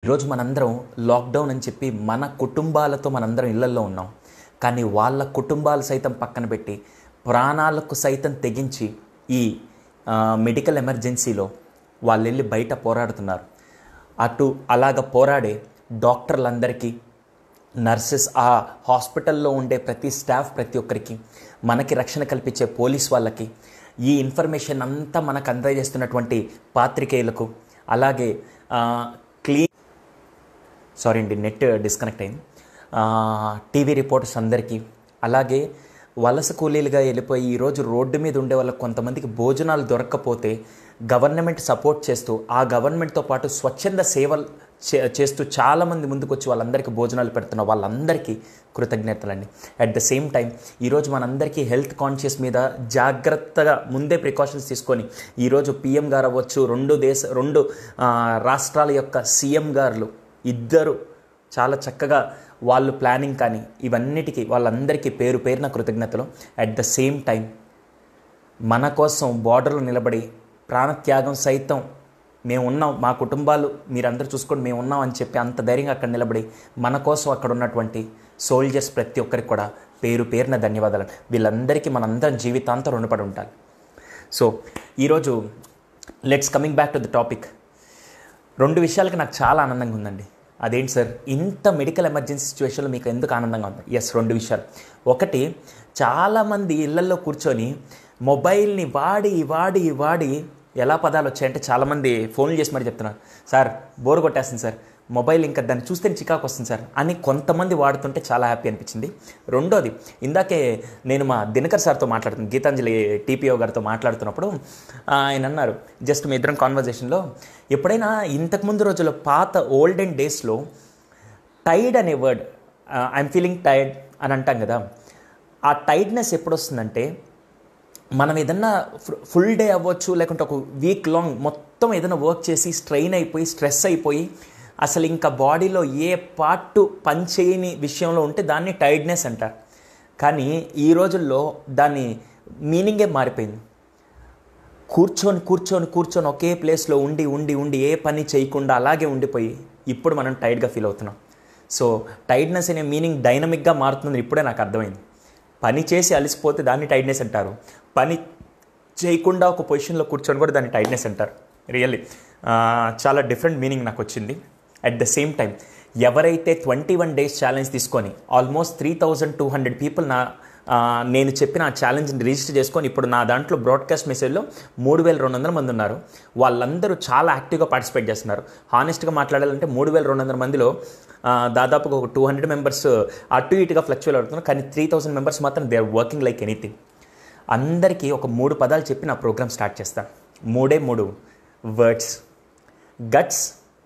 ఈరోజు మనందరం లాక్డౌన్ అని చెప్పి మన కుటుంబాలతో మనందరం ఇళ్లల్లో ఉన్నాం కానీ వాళ్ళ కుటుంబాలు సైతం పక్కన పెట్టి ప్రాణాలకు సైతం తెగించి ఈ ఆ, మెడికల్ ఎమర్జెన్సీలో వాళ్ళు వెళ్ళి బయట పోరాడుతున్నారు అటు అలాగ పోరాడే డాక్టర్లందరికీ నర్సెస్ ఆ హాస్పిటల్లో ఉండే ప్రతి స్టాఫ్ ప్రతి ఒక్కరికి మనకి రక్షణ కల్పించే పోలీస్ వాళ్ళకి ఈ ఇన్ఫర్మేషన్ అంతా మనకు అందజేస్తున్నటువంటి పాత్రికేయులకు అలాగే క్లీన్ సారీ అండి నెట్ డిస్కనెక్ట్ అయింది ఆ, టీవీ రిపోర్టర్స్ అందరికీ అలాగే వలస కూలీలుగా వెళ్ళిపోయి ఈరోజు రోడ్డు మీద ఉండే వాళ్ళకి కొంతమందికి భోజనాలు దొరక్కపోతే గవర్నమెంట్ సపోర్ట్ చేస్తూ ఆ గవర్నమెంట్తో పాటు స్వచ్ఛంద సేవలు చే- చేస్తూ చాలామంది ముందుకు వచ్చి వాళ్ళందరికీ భోజనాలు పెడుతున్న వాళ్ళందరికీ కృతజ్ఞతలండి అట్ ద సేమ్ టైం ఈరోజు మనందరికీ హెల్త్ కాన్షియస్ మీద జాగ్రత్తగా ముందే ప్రికాషన్స్ తీసుకొని ఈరోజు పిఎం గారు అవ్వచ్చు రెండు దేశ రెండు ఆ, రాష్ట్రాల యొక్క సీఎం గారులు ఇద్దరు చాలా చక్కగా వాళ్ళు ప్లానింగ్ కానీ ఇవన్నిటికీ వాళ్ళందరికీ పేరు పేరున కృతజ్ఞతలు అట్ ద సేమ్ టైం మన కోసం బార్డర్లో నిలబడి ప్రాణత్యాగం సైతం మేము ఉన్నాం మా కుటుంబాలు మీరందరూ చూసుకోండి మేము ఉన్నాం అని చెప్పి అంత ధైర్యంగా అక్కడ నిలబడి మన కోసం అక్కడ ఉన్నటువంటి సోల్జర్స్ ప్రతి ఒక్కరికి కూడా పేరు పేరున ధన్యవాదాలు వీళ్ళందరికీ మనందరం జీవితాంతం రుణపడి ఉండాలి సో ఈరోజు let's coming back to the topic రెండు విషయాలకి నాకు చాలా ఆనందంగా ఉందండి అదేంటి సార్ ఇంత మెడికల్ ఎమర్జెన్సీ సిచ్యువేషన్లో మీకు ఎందుకు ఆనందంగా ఉంది ఎస్ రెండు విషయాలు ఒకటి చాలామంది ఇళ్లల్లో కూర్చొని మొబైల్ని వాడి వాడి వాడి ఎలా పదాలు వచ్చాయంటే చాలామంది ఫోన్లు చేసి మరి చెప్తున్నారు సార్ బోర్ కొట్టేస్తుంది సార్ మొబైల్ ఇంకా దాన్ని చూస్తే చికాకు వస్తుంది సార్ అని కొంతమంది వాడుతుంటే చాలా హ్యాపీ అనిపించింది రెండోది ఇందాకే నేను మా దినకర్ సార్తో మాట్లాడుతున్నాను గీతాంజలి టీపీఓ గారితో మాట్లాడుతున్నప్పుడు ఆయన అన్నారు జస్ట్ మీ ఇద్దరం కాన్వర్జేషన్లో ఎప్పుడైనా ఇంతకుముందు రోజుల్లో పాత ఓల్డెన్ డేస్లో టైడ్ అనే వర్డ్ ఐఎమ్ ఫీలింగ్ టైర్డ్ అని అంటాం కదా ఆ టైడ్నెస్ ఎప్పుడు వస్తుందంటే మనం ఏదన్నా ఫుల్ డే అవ్వచ్చు లేకుంటే ఒక వీక్ లాంగ్ మొత్తం ఏదైనా వర్క్ చేసి స్ట్రెయిన్ అయిపోయి స్ట్రెస్ అయిపోయి అసలు ఇంకా బాడీలో ఏ పార్ట్ పనిచేయని విషయంలో ఉంటే దాన్ని టైర్డ్నెస్ అంటారు కానీ ఈ రోజుల్లో దాని మీనింగే మారిపోయింది కూర్చొని కూర్చొని కూర్చొని ఒకే ప్లేస్లో ఉండి ఉండి ఉండి ఏ పని చేయకుండా అలాగే ఉండిపోయి ఇప్పుడు మనం టైర్డ్గా ఫీల్ అవుతున్నాం సో టైర్డ్నెస్ అనే మీనింగ్ డైనమిక్గా మారుతుంది ఇప్పుడే నాకు అర్థమైంది పని చేసి అలసిపోతే దాన్ని టైర్డ్నెస్ అంటారు పని చేయకుండా ఒక పొజిషన్లో కూర్చొని కూడా దాన్ని టైర్డ్నెస్ అంటారు రియల్లీ చాలా డిఫరెంట్ మీనింగ్ నాకు వచ్చింది అట్ ద సేమ్ టైం ఎవరైతే ట్వంటీ వన్ డేస్ ఛాలెంజ్ తీసుకొని almost three thousand two hundred people నా ఆ, నేను చెప్పిన ఆ ఛాలెంజ్ని రిజిస్టర్ చేసుకొని ఇప్పుడు నా దాంట్లో బ్రాడ్కాస్ట్ మెసేజ్లో మూడు వేల రెండు వందల మంది ఉన్నారు వాళ్ళందరూ చాలా యాక్టివ్గా పార్టిసిపేట్ చేస్తున్నారు హానెస్ట్గా మాట్లాడాలంటే మూడు వేల రెండు వందల మందిలో ఆ, దాదాపుగా ఒక టూ హండ్రెడ్ మెంబర్స్ అటు ఇటుగా ఫ్లక్చువల్ అవుతున్నారు కానీ త్రీ థౌసండ్ మెంబర్స్ మాత్రం they are working like anything అందరికీ ఒక మూడు పదాలు చెప్పి నా ప్రోగ్రామ్ స్టార్ట్ చేస్తాను మూడే మూడు words guts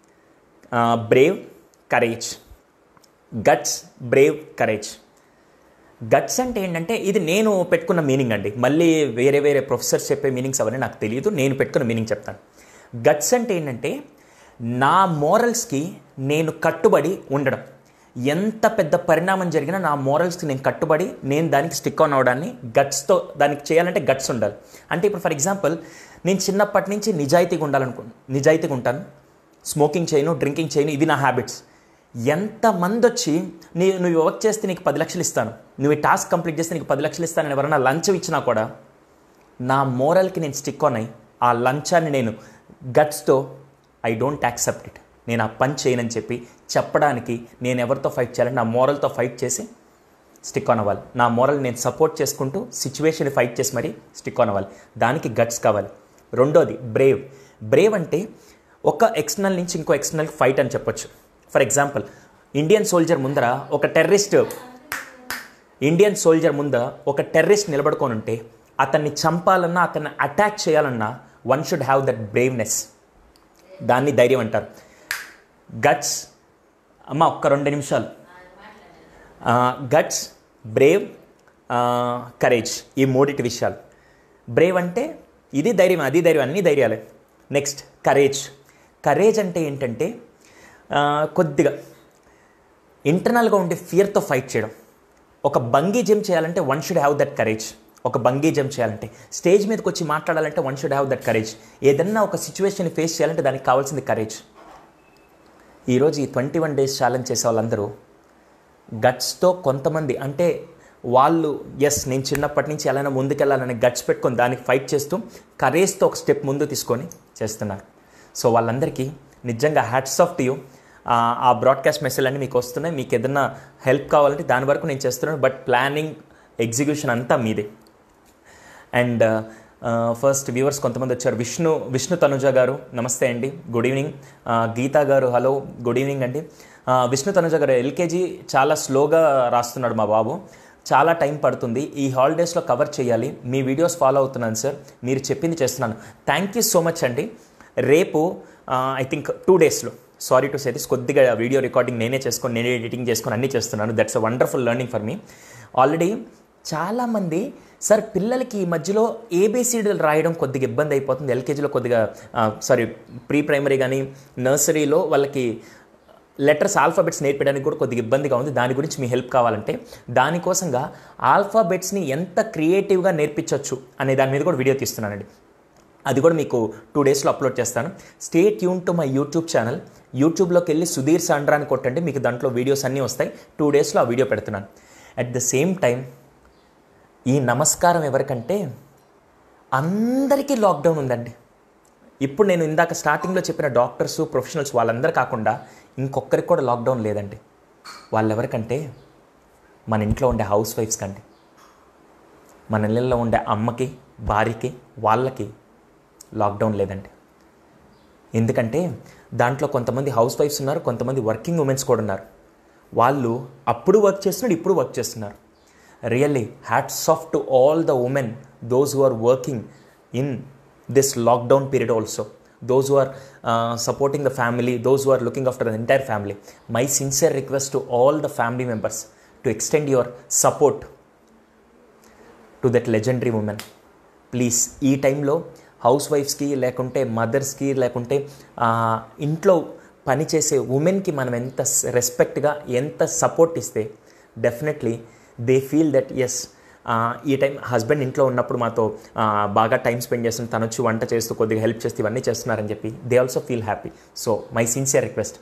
brave courage guts brave courage guts అంటే ఏంటంటే ఇది నేను పెట్టుకున్న మీనింగ్ అండి మళ్ళీ వేరే వేరే ప్రొఫెసర్స్ చెప్పే మీనింగ్స్ అవన్నీ నాకు తెలియదు నేను పెట్టుకున్న మీనింగ్ చెప్తాను గట్స్ అంటే ఏంటంటే నా మోరల్స్కి నేను కట్టుబడి ఉండడం ఎంత పెద్ద పరిణామం జరిగినా నా మోరల్స్కి నేను కట్టుబడి నేను దానికి స్టిక్ ఆన్ అవడాన్ని గట్స్తో దానికి చేయాలంటే గట్స్ ఉండాలి అంటే ఇప్పుడు ఫర్ ఎగ్జాంపుల్ నేను చిన్నప్పటి నుంచి నిజాయితీగా ఉండాలనుకో నిజాయితీగా ఉంటాను స్మోకింగ్ చేయను డ్రింకింగ్ చేయను ఇవి నా హ్యాబిట్స్ ఎంతమంది వచ్చి నీ నువ్వు వర్క్ చేస్తే నీకు పది లక్షలు ఇస్తాను నువ్వు ఈ టాస్క్ కంప్లీట్ చేస్తే నీకు పది లక్షలు ఇస్తానని ఎవరైనా లంచం ఇచ్చినా కూడా నా మోరల్కి నేను స్టిక్ ఆన్ అయ్యి ఆ లంచాన్ని నేను గట్స్తో ఐ డోంట్ యాక్సెప్ట్ ఇట్ నేను ఆ పని చేయనని చెప్పి చెప్పడానికి నేను ఎవరితో ఫైట్ చేయాలని నా మోరల్తో ఫైట్ చేసి స్టిక్ ఆన్ అవ్వాలి నా మోరల్ నేను సపోర్ట్ చేసుకుంటూ సిచ్యువేషన్ ఫైట్ చేసి మరీ స్టిక్ ఆన్ అవ్వాలి దానికి గట్స్ కావాలి రెండోది బ్రేవ్ బ్రేవ్ అంటే ఒక ఎక్స్టర్నల్ నుంచి ఇంకో ఎక్స్టర్నల్ ఫైట్ అని చెప్పొచ్చు ఫర్ ఎగ్జాంపుల్ ఇండియన్ సోల్జర్ ముందర ఒక టెర్రరిస్ట్ ఇండియన్ సోల్జర్ ముందర ఒక టెర్రరిస్ట్ నిలబడుకొని ఉంటే అతన్ని చంపాలన్నా అతన్ని అటాక్ చేయాలన్నా one should have that braveness దాన్ని ధైర్యం అంటారు గట్స్ అమ్మ ఒక్క రెండు నిమిషాలు గట్స్ బ్రేవ్ కరేజ్ ఈ మూడిటి విషయాలు బ్రేవ్ అంటే ఇది ధైర్యం అది ధైర్యం అన్ని ధైర్యాలే నెక్స్ట్ కరేజ్ కరేజ్ అంటే ఏంటంటే ఆ, కొద్దిగా ఇంటర్నల్గా ఉండే ఫియర్తో ఫైట్ చేయడం ఒక బంగీ జంప్ చేయాలంటే one should have that courage ఒక బంగీ జంప్ చేయాలంటే స్టేజ్ మీదకి వచ్చి మాట్లాడాలంటే one should have that courage ఏదన్నా ఒక సిచ్యువేషన్ ఫేస్ చేయాలంటే దానికి కావాల్సింది కరేజ్ ఈరోజు ఈ ట్వంటీ వన్ డేస్ ఛాలెంజ్ చేసే వాళ్ళందరూ గట్స్తో కొంతమంది అంటే వాళ్ళు ఎస్ నేను చిన్నప్పటి నుంచి ఎలా ముందుకెళ్ళాలని గట్స్ పెట్టుకొని దానికి ఫైట్ చేస్తూ కరేజ్తో ఒక స్టెప్ ముందు తీసుకొని చేస్తున్నారు సో వాళ్ళందరికీ నిజంగా హ్యాట్స్ ఆఫ్ టు యూ ఆ బ్రాడ్కాస్ట్ మెసేజ్ అన్ని మీకు వస్తున్నాయి మీకు ఏదైనా హెల్ప్ కావాలంటే దాని వరకు నేను చేస్తున్నాను బట్ ప్లానింగ్ ఎగ్జిక్యూషన్ అంతా మీదే అండ్ ఫస్ట్ వ్యూవర్స్ కొంతమంది వచ్చారు విష్ణు విష్ణు తనుజ గారు నమస్తే అండి గుడ్ ఈవినింగ్ గీతా గారు హలో గుడ్ ఈవినింగ్ అండి Uh, విష్ణు తనుజ గారు ఎల్కేజీ చాలా స్లోగా రాస్తున్నాడు మా బాబు చాలా టైం పడుతుంది ఈ హాలిడేస్లో కవర్ చేయాలి మీ వీడియోస్ ఫాలో అవుతున్నాను సార్ మీరు చెప్పింది చేస్తున్నాను థ్యాంక్ యూ సో మచ్ అండి రేపు ఐ థింక్ టూ డేస్లో సారీ టు సే దిస్ కొద్దిగా వీడియో రికార్డింగ్ నేనే చేసుకొని నేనే ఎడిటింగ్ చేసుకొని అన్నీ చేస్తున్నాను that's a wonderful learning for me already చాలామంది సార్ పిల్లలకి ఈ మధ్యలో ఏబిసిడీలు రాయడం కొద్దిగా ఇబ్బంది అయిపోతుంది ఎల్కేజీలో కొద్దిగా సారీ ప్రీ ప్రైమరీ కానీ నర్సరీలో వాళ్ళకి లెటర్స్ ఆల్ఫాబెట్స్ నేర్పడానికి కూడా కొద్దిగా ఇబ్బందిగా ఉంది దాని గురించి మీ హెల్ప్ కావాలంటే దానికోసంగా ఆల్ఫాబెట్స్ని ఎంత క్రియేటివ్గా నేర్పించవచ్చు అనే దాని మీద కూడా వీడియో తీస్తున్నానండి అది కూడా మీకు టూ డేస్లో అప్లోడ్ చేస్తాను stay tune to my YouTube channel యూట్యూబ్లోకి వెళ్ళి సుధీర్ సాండ్రా అని కొట్టండి మీకు దాంట్లో వీడియోస్ అన్నీ వస్తాయి టూ డేస్లో ఆ వీడియో పెడుతున్నాను అట్ ద సేమ్ టైం ఈ నమస్కారం ఎవరికంటే అందరికీ లాక్డౌన్ ఉందండి ఇప్పుడు నేను ఇందాక స్టార్టింగ్లో చెప్పిన డాక్టర్స్ ప్రొఫెషనల్స్ వాళ్ళందరూ కాకుండా ఇంకొకరికి కూడా లాక్డౌన్ లేదండి వాళ్ళెవరికంటే మన ఇంట్లో ఉండే హౌస్ వైఫ్స్ కండి మన ఇళ్ళల్లో ఉండే అమ్మకి భార్యకి వాళ్ళకి లాక్డౌన్ లేదండి ఎందుకంటే దాంట్లో కొంతమంది హౌస్ వైఫ్స్ ఉన్నారు కొంతమంది వర్కింగ్ ఉమెన్స్ కూడా ఉన్నారు వాళ్ళు అప్పుడు వర్క్ చేస్తున్నారు ఇప్పుడు వర్క్ చేస్తున్నారు really hats off to all the women those who are working in this lockdown period also those who are uh, supporting the family, those who are looking after the entire family. My sincere request to all the family members to extend your support to that legendary women please ఈ టైంలో house వైఫ్స్కి లేకుంటే మదర్స్కి లేకుంటే ఆ, ఇంట్లో పనిచేసే ఉమెన్కి మనం ఎంత రెస్పెక్ట్గా ఎంత సపోర్ట్ ఇస్తే definitely they feel that yes ఈ టైం హస్బెండ్ ఇంట్లో ఉన్నప్పుడు మాతో ఆ, బాగా టైం స్పెండ్ చేస్తుంది తను వచ్చి వంట చేస్తూ కొద్దిగా హెల్ప్ చేస్తూ ఇవన్నీ చేస్తున్నారని చెప్పి they also feel happy so my sincere request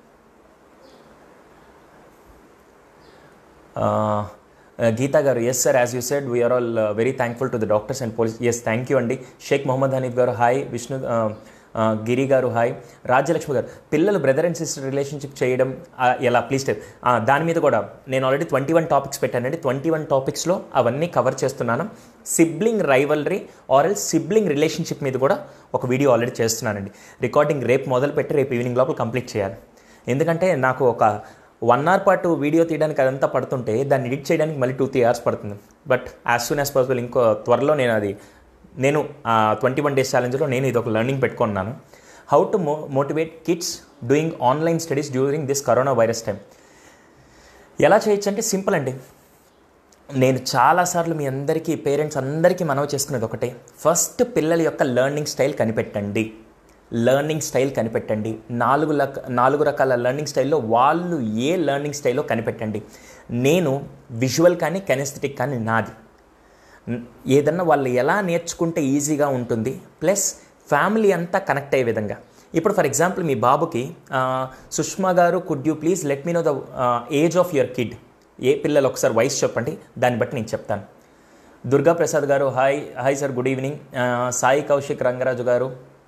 Geeta గారు yes sir as you said we are all very thankful to the doctors and police yes thank you అండి షేక్ మొహమ్మద్ హనీఫ్ గారు hi Vishnu uh, uh, Giri గారు హాయ్ రాజ్యలక్ష్మి గారు పిల్లలు బ్రదర్ అండ్ సిస్టర్ రిలేషన్షిప్ చేయడం uh, ఎలా please type దాని మీద కూడా నేను ఆల్రెడీ ట్వంటీ వన్ టాపిక్స్ పెట్టానండి ట్వంటీ వన్ టాపిక్స్లో అవన్నీ కవర్ చేస్తున్నాను సిబ్లింగ్ రైవల్రీ ఆర్ ఎల్ సిబ్లింగ్ రిలేషన్షిప్ మీద కూడా ఒక వీడియో ఆల్రెడీ చేస్తున్నానండి రికార్డింగ్ రేపు మొదలు పెట్టి రేపు ఈవినింగ్ లోపల కంప్లీట్ చేయాలి ఎందుకంటే నాకు ఒక వన్ అవర్ పాటు వీడియో తీయడానికి అదంతా పడుతుంటే దాన్ని ఎడిట్ చేయడానికి మళ్ళీ టూ త్రీ అవర్స్ పడుతుంది but as soon as possible ఇంకో త్వరలో నేను అది నేను ట్వంటీ వన్ డేస్ ఛాలెంజ్లో నేను ఇది ఒక లెర్నింగ్ పెట్టుకున్నాను హౌ టు మో motivate kids doing online studies during this corona virus time ఎలా చేయొచ్చు అంటే సింపుల్ అండి నేను చాలాసార్లు మీ అందరికీ పేరెంట్స్ అందరికీ మనవి చేసుకునేది ఒకటే ఫస్ట్ పిల్లల యొక్క లెర్నింగ్ స్టైల్ కనిపెట్టండి లెర్నింగ్ స్టైల్ కనిపెట్టండి నాలుగు లక నాలుగు రకాల లెర్నింగ్ స్టైల్లో వాళ్ళు ఏ లెర్నింగ్ స్టైల్లో కనిపెట్టండి నేను విజువల్ కానీ కెనెస్థెటిక్ కానీ నాది న్- ఏదన్నా వాళ్ళు ఎలా నేర్చుకుంటే ఈజీగా ఉంటుంది ప్లస్ ఫ్యామిలీ అంతా కనెక్ట్ అయ్యే విధంగా ఇప్పుడు ఫర్ ఎగ్జాంపుల్ మీ బాబుకి ఆ, సుష్మా గారు could you please let me know the age of your kid ఏ పిల్లలు ఒకసారి వయసు చెప్పండి దాన్ని బట్టి నేను చెప్తాను దుర్గా ప్రసాద్ గారు hi hi sir good evening ఆ, సాయి కౌశిక్ రంగరాజు గారు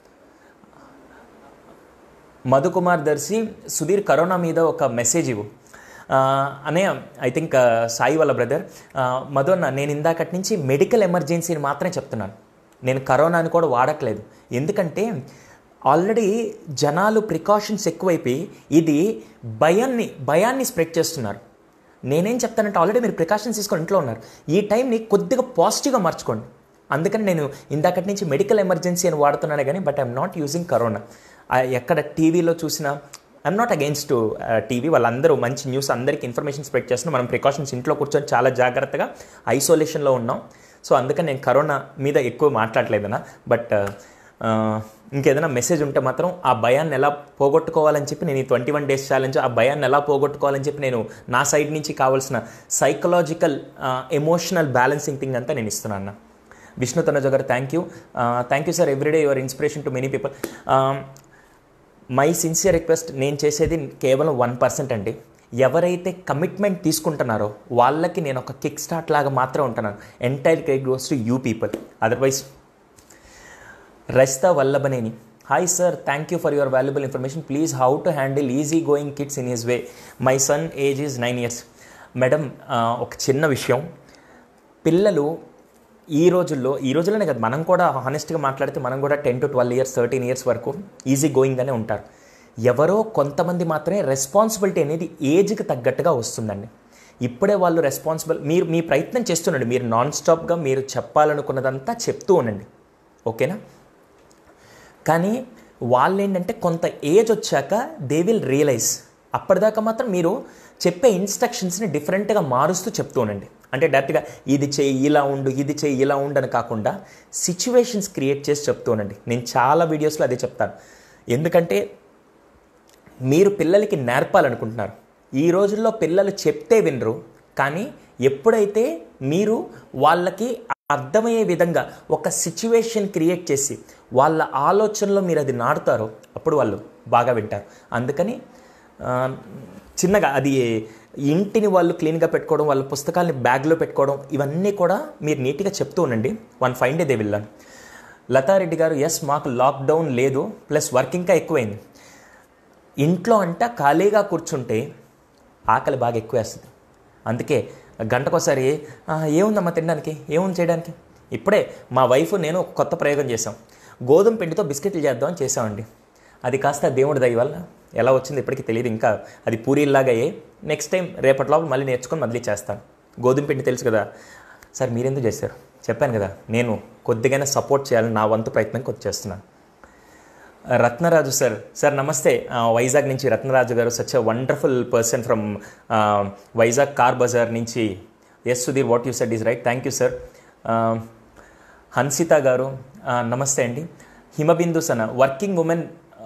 మధుకుమార్ దర్శి సుధీర్ కరోనా మీద ఒక మెసేజ్ ఇవ్వు ఆ, అనే ఐ థింక్ సాయి వాళ్ళ బ్రదర్ మధు అన్న నేను ఇందాకటి నుంచి మెడికల్ ఎమర్జెన్సీని మాత్రమే చెప్తున్నాను నేను కరోనాని కూడా వాడట్లేదు ఎందుకంటే ఆల్రెడీ జనాలు ప్రికాషన్స్ ఎక్కువైపోయి ఇది భయాన్ని భయాన్ని స్ప్రెడ్ చేస్తున్నారు నేనేం చెప్తానంటే ఆల్రెడీ మీరు ప్రికాషన్స్ తీసుకొని ఇంట్లో ఉన్నారు ఈ టైంని కొద్దిగా పాజిటివ్గా మార్చుకోండి అందుకని నేను ఇందాకటి నుంచి మెడికల్ ఎమర్జెన్సీ అని వాడుతున్నాను కానీ but I'm not using corona ఆ, ఎక్కడ టీవీలో చూసినా ఐఎమ్ నాట్ అగెయిన్స్ట్ టీవీ వాళ్ళందరూ మంచి న్యూస్ అందరికీ ఇన్ఫర్మేషన్ స్ప్రెడ్ చేస్తున్నాం మనం ప్రికాషన్స్ ఇంట్లో కూర్చొని చాలా జాగ్రత్తగా ఐసోలేషన్లో ఉన్నాం సో అందుకని నేను కరోనా మీద ఎక్కువ మాట్లాడలేదన్నా బట్ ఇంకేదైనా మెసేజ్ ఉంటే మాత్రం ఆ భయాన్ని ఎలా పోగొట్టుకోవాలని చెప్పి నేను ఈ ట్వంటీ వన్ డేస్ ఛాలెంజ్ ఆ భయాన్ని ఎలా పోగొట్టుకోవాలని చెప్పి నేను నా సైడ్ నుంచి కావాల్సిన సైకలాజికల్ ఎమోషనల్ బ్యాలెన్సింగ్ థింగ్ అంతా నేను ఇస్తున్నాను అన్న విష్ణు తనజ గారు thank you thank you sir everyday your inspiration to many people my sincere request నేను చేసేది కేవలం వన్ పర్సెంట్ అండి ఎవరైతే కమిట్మెంట్ తీసుకుంటున్నారో వాళ్ళకి నేను ఒక కిక్ స్టార్ట్ లాగా మాత్రం ఉంటున్నాను entire credit goes to you people otherwise రస్తా Vallabhaneni hi sir thank you for your valuable information please how to handle easy going kids in his way my son age is nine years madam ఒక చిన్న విషయం పిల్లలు ఈ రోజుల్లో ఈ రోజుల్లోనే కదా మనం కూడా హానెస్ట్గా మాట్లాడితే మనం కూడా ten to twelve years thirteen years వరకు ఈజీ గోయింగ్గానే ఉంటారు ఎవరో కొంతమంది మాత్రమే రెస్పాన్సిబిలిటీ అనేది ఏజ్కి తగ్గట్టుగా వస్తుందండి ఇప్పుడే వాళ్ళు రెస్పాన్సిబుల్ మీరు మీ ప్రయత్నం చేస్తుండండి మీరు నాన్ స్టాప్గా మీరు చెప్పాలనుకున్నదంతా చెప్తూ ఉండండి ఓకేనా కానీ వాళ్ళు ఏంటంటే కొంత ఏజ్ వచ్చాక దే విల్ రియలైజ్ అప్పటిదాకా మాత్రం మీరు చెప్పే ఇన్స్ట్రక్షన్స్ని డిఫరెంట్గా మారుస్తూ చెప్తూ ఉండండి అంటే డైరెక్ట్గా ఇది చేయి ఇలా ఉండు ఇది చేయి ఇలా ఉండు అని కాకుండా సిచ్యువేషన్స్ క్రియేట్ చేసి చెప్తూ ఉండండి నేను చాలా వీడియోస్లో అదే చెప్తాను ఎందుకంటే మీరు పిల్లలకి నేర్పాలనుకుంటున్నారు ఈ రోజుల్లో పిల్లలు చెప్తే వినరు కానీ ఎప్పుడైతే మీరు వాళ్ళకి అర్థమయ్యే విధంగా ఒక సిచ్యువేషన్ క్రియేట్ చేసి వాళ్ళ ఆలోచనలో మీరు అది నాడుతారో అప్పుడు వాళ్ళు బాగా వింటారు అందుకని ఆ, చిన్నగా అది ఇంటిని వాళ్ళు క్లీన్గా పెట్టుకోవడం వాళ్ళ పుస్తకాలని బ్యాగ్లో పెట్టుకోవడం ఇవన్నీ కూడా మీరు నీట్గా చెప్తూ ఉండండి వన్ ఫైవ్ డే దే విల్లాను లతారెడ్డి గారు ఎస్ మాకు లాక్డౌన్ లేదు ప్లస్ వర్క్ ఇంకా ఎక్కువైంది ఇంట్లో అంట ఖాళీగా కూర్చుంటే ఆకలి బాగా ఎక్కువ వేస్తుంది అందుకే గంటకోసారి "ఆ, ఏముందమ్మా తినడానికి ఏముంది చేయడానికి ఇప్పుడే మా వైఫ్ నేను ఒక కొత్త ప్రయోగం చేసాం గోధుమ పిండితో బిస్కెట్లు చేద్దామని చేసామండి అది కాస్త దేవుడి దయ వల్ల ఎలా వచ్చింది ఇప్పటికీ తెలియదు ఇంకా అది పూరీలాగా అయ్యే నెక్స్ట్ టైం రేపటిలోపు మళ్ళీ నేర్చుకొని మళ్ళీ చేస్తాను గోధుమ పిండి తెలుసు కదా సార్ మీరెందుకు చేశారు చెప్పాను కదా నేను కొద్దిగానే సపోర్ట్ చేయాలని నా వంతు ప్రయత్నం కొద్ది చేస్తున్నాను రత్నరాజు సార్ సార్ నమస్తే ఆ, వైజాగ్ నుంచి రత్నరాజు గారు such a wonderful person from Vizag కార్ బజార్ నుంచి yes Sudheer what you said is right thank you sir Hansitha గారు ఆ, నమస్తే అండి హిమబిందు సన working women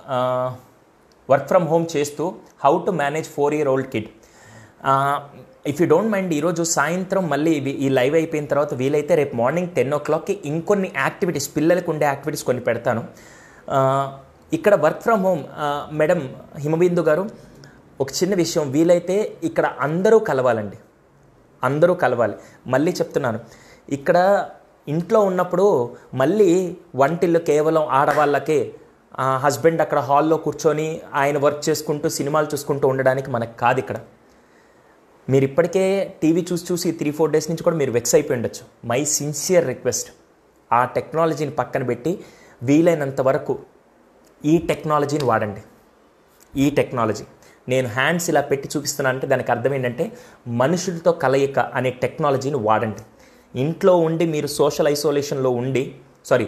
work from home చేస్తూ how to manage four year old kid if you don't mind ఈరోజు సాయంత్రం మళ్ళీ ఇవి- ఈ లైవ్ అయిపోయిన తర్వాత వీలైతే రేపు మార్నింగ్ టెన్ ఓ క్లాక్కి ఇంకొన్ని యాక్టివిటీస్ పిల్లలకు ఉండే యాక్టివిటీస్ కొన్ని పెడతాను ఆ, ఇక్కడ work from home madam Himabindu గారు ఒక చిన్న విషయం వీలైతే ఇక్కడ అందరూ కలవాలండి అందరూ కలవాలి మళ్ళీ చెప్తున్నాను ఇక్కడ ఇంట్లో ఉన్నప్పుడు మళ్ళీ వంటిల్లు కేవలం ఆడవాళ్ళకే హస్బెండ్ అక్కడ హాల్లో కూర్చొని ఆయన వర్క్ చేసుకుంటూ సినిమాలు చూసుకుంటూ ఉండడానికి మనకు కాదు ఇక్కడ మీరు ఇప్పటికే టీవీ చూసి చూసి త్రీ ఫోర్ డేస్ నుంచి కూడా మీరు వెక్స్ అయిపోయి ఉండొచ్చు మై సిన్సియర్ రిక్వెస్ట్ ఆ టెక్నాలజీని పక్కన పెట్టి వీలైనంత వరకు ఈ టెక్నాలజీని వాడండి ఈ టెక్నాలజీ నేను హ్యాండ్స్ ఇలా పెట్టి చూపిస్తున్నాను అంటే దానికి అర్థం ఏంటంటే మనుషులతో కలయిక అనే టెక్నాలజీని వాడండి ఇంట్లో ఉండి మీరు సోషల్ ఐసోలేషన్లో ఉండి సారీ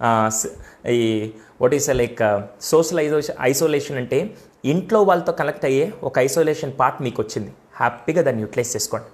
ఈ what is like social isolation isolation అంటే ఇంట్లో వాళ్ళతో కనెక్ట్ అయ్యే ఒక ఐసోలేషన్ పార్ట్ మీకు వచ్చింది హ్యాపీగా దాన్ని యూటిలైజ్ చేసుకోండి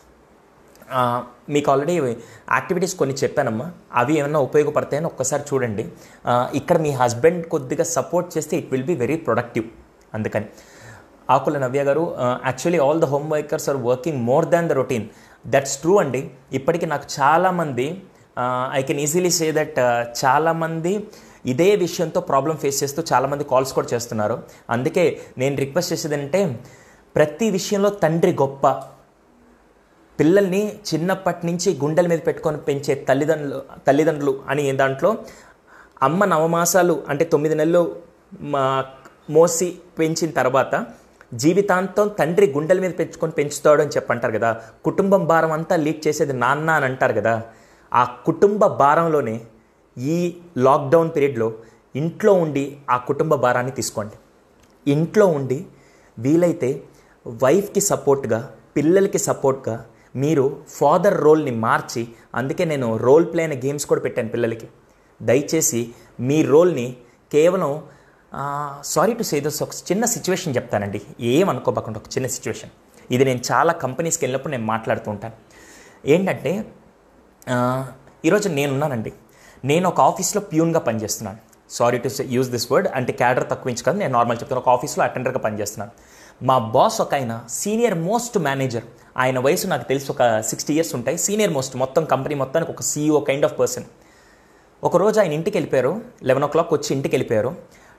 ఆ, మీకు ఆల్రెడీ యాక్టివిటీస్ కొన్ని చెప్పానమ్మా అవి ఏమన్నా ఉపయోగపడతాయని ఒక్కసారి చూడండి ఆ, ఇక్కడ మీ హస్బెండ్ కొద్దిగా సపోర్ట్ చేస్తే it will be very productive అందుకని ఆకుల నవ్య గారు actually all the home workers are working more than the routine that's true అండి ఇప్పటికీ నాకు చాలామంది I can easily say that చాలామంది ఇదే విషయంతో ప్రాబ్లం ఫేస్ చేస్తూ చాలామంది కాల్స్ కూడా చేస్తున్నారు అందుకే నేను రిక్వెస్ట్ చేసేది అంటే ప్రతి విషయంలో తండ్రి గొప్ప పిల్లల్ని చిన్నప్పటి నుంచి గుండెల మీద పెట్టుకొని పెంచే తల్లిదండ్రులు తల్లిదండ్రులు అని దాంట్లో అమ్మ నవమాసాలు అంటే తొమ్మిది నెలలు మా మోసి పెంచిన తర్వాత జీవితాంతం తండ్రి గుండెల మీద పెంచుకొని పెంచుతాడు అని చెప్పంటారు కదా కుటుంబం భారం అంతా లీడ్ చేసేది నాన్న అని అంటారు కదా ఆ కుటుంబ భారంలోనే ఈ లాక్డౌన్ పీరియడ్లో ఇంట్లో ఉండి ఆ కుటుంబ భారాన్ని తీసుకోండి ఇంట్లో ఉండి వీలైతే వైఫ్కి సపోర్ట్గా పిల్లలకి సపోర్ట్గా మీరు ఫాదర్ రోల్ని మార్చి అందుకే నేను రోల్ ప్లే అనే గేమ్స్ కూడా పెట్టాను పిల్లలకి దయచేసి మీ రోల్ని కేవలం సారీ టు సే దస్ ఒక చిన్న సిచ్యువేషన్ చెప్తానండి ఏమనుకోబకుండా ఒక చిన్న సిచ్యువేషన్ ఇది నేను చాలా కంపెనీస్కి వెళ్ళినప్పుడు నేను మాట్లాడుతూ ఉంటాను ఏంటంటే ఆ, ఈరోజు నేనున్నానండి నేను ఒక ఆఫీస్లో ప్యూన్గా పనిచేస్తున్నాను sorry to use this word అంటే క్యాడర్ తక్కువ ఇంచు కాదు నేను నార్మల్ చెప్తాను ఒక ఆఫీస్లో అటెండర్గా పనిచేస్తున్నాను మా బాస్ ఒక ఆయన సీనియర్ మోస్ట్ మేనేజర్ ఆయన వయసు నాకు తెలిసి ఒక సిక్స్టీ ఇయర్స్ ఉంటాయి సీనియర్ మోస్ట్ మొత్తం కంపెనీ మొత్తానికి ఒక సీఈఓ కైండ్ ఆఫ్ పర్సన్ ఒకరోజు ఆయన ఇంటికి వెళ్ళిపోయారు లెవెన్ ఓ క్లాక్ వచ్చి ఇంటికి వెళ్ళిపోయారు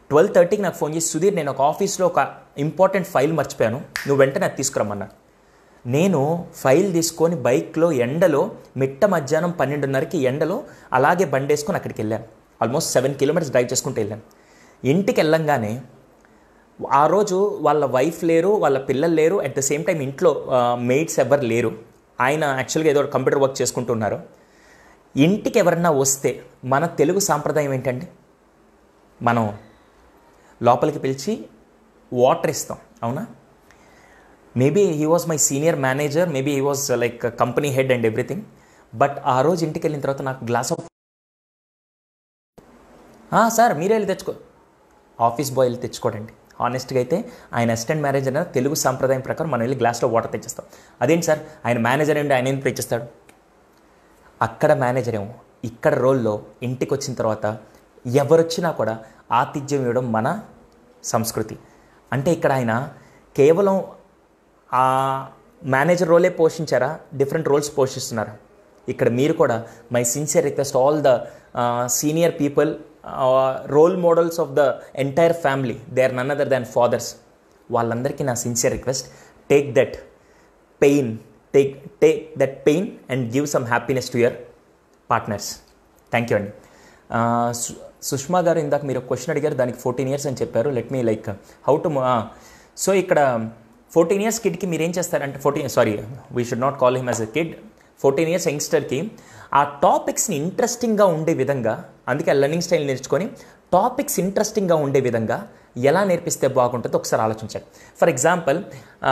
ట్వెల్వ్ థర్టీకి నాకు ఫోన్ చేసి సుధీర్ నేను ఒక ఆఫీస్లో ఒక ఇంపార్టెంట్ ఫైల్ మర్చిపోయాను నువ్వు వెంటనే అది తీసుకురమ్మన్నాడు నేను ఫైల్ తీసుకొని బైక్లో ఎండలో మిట్ట మధ్యాహ్నం పన్నెండున్నరకి ఎండలో అలాగే బండి వేసుకొని అక్కడికి వెళ్ళాను ఆల్మోస్ట్ సెవెన్ కిలోమీటర్స్ డ్రైవ్ చేసుకుంటూ వెళ్ళాను ఇంటికి వెళ్ళంగానే ఆ రోజు వాళ్ళ వైఫ్ లేరు వాళ్ళ పిల్లలు లేరు అట్ ద సేమ్ టైం ఇంట్లో మెయిడ్స్ ఎవరు లేరు ఆయన యాక్చువల్గా ఏదో కంప్యూటర్ వర్క్ చేసుకుంటున్నారు ఇంటికి ఎవరన్నా వస్తే మన తెలుగు సాంప్రదాయం ఏంటండి మనం లోపలికి పిలిచి వాటర్ ఇస్తాం అవునా maybe he was my senior manager maybe he was like company head and everything but ఆ రోజు ఇంటికి వెళ్ళిన తర్వాత నాకు గ్లాస్ ఆఫ్ సార్ మీరే వెళ్ళి తెచ్చుకో ఆఫీస్ బాయ్ వెళ్ళి తెచ్చుకోడండి హానెస్ట్గా అయితే ఆయన అసిస్టెంట్ మేనేజర్ అయినా తెలుగు సాంప్రదాయం ప్రకారం మనం వెళ్ళి గ్లాస్లో వాటర్ తెచ్చిస్తాం అదేంటి సార్ ఆయన మేనేజర్ ఏంటి ఆయన ఏం తెచ్చిస్తాడు అక్కడ మేనేజర్ ఏమో ఇక్కడ రోల్లో ఇంటికి వచ్చిన తర్వాత ఎవరొచ్చినా కూడా ఆతిథ్యం ఇవ్వడం మన సంస్కృతి అంటే ఇక్కడ ఆయన కేవలం ఆ మేనేజర్ రోలే పోషించారా డిఫరెంట్ రోల్స్ పోషిస్తున్నారా ఇక్కడ మీరు కూడా my sincere request all the senior people role models of the entire family they are none other than fathers వాళ్ళందరికీ నా sincere request take that pain take take that pain and give some happiness to your partners thank you అండి ఆ, సు- సుష్మా గారు ఇందాక మీరు question అడిగారు దానికి ఫోర్టీన్ ఇయర్స్ అని చెప్పారు let me like how to so ఇక్కడ ఫోర్టీన్ ఇయర్స్ కిడ్కి మీరు ఏం చేస్తారంటే fourteen sorry we should not call him as a kid fourteen years యంగ్స్టర్కి ఆ టాపిక్స్ని ఇంట్రెస్టింగ్గా ఉండే విధంగా అందుకే లెర్నింగ్ స్టైల్ నేర్చుకొని టాపిక్స్ ఇంట్రెస్టింగ్గా ఉండే విధంగా ఎలా నేర్పిస్తే బాగుంటుందో ఒకసారి ఆలోచించండి ఫర్ ఎగ్జాంపుల్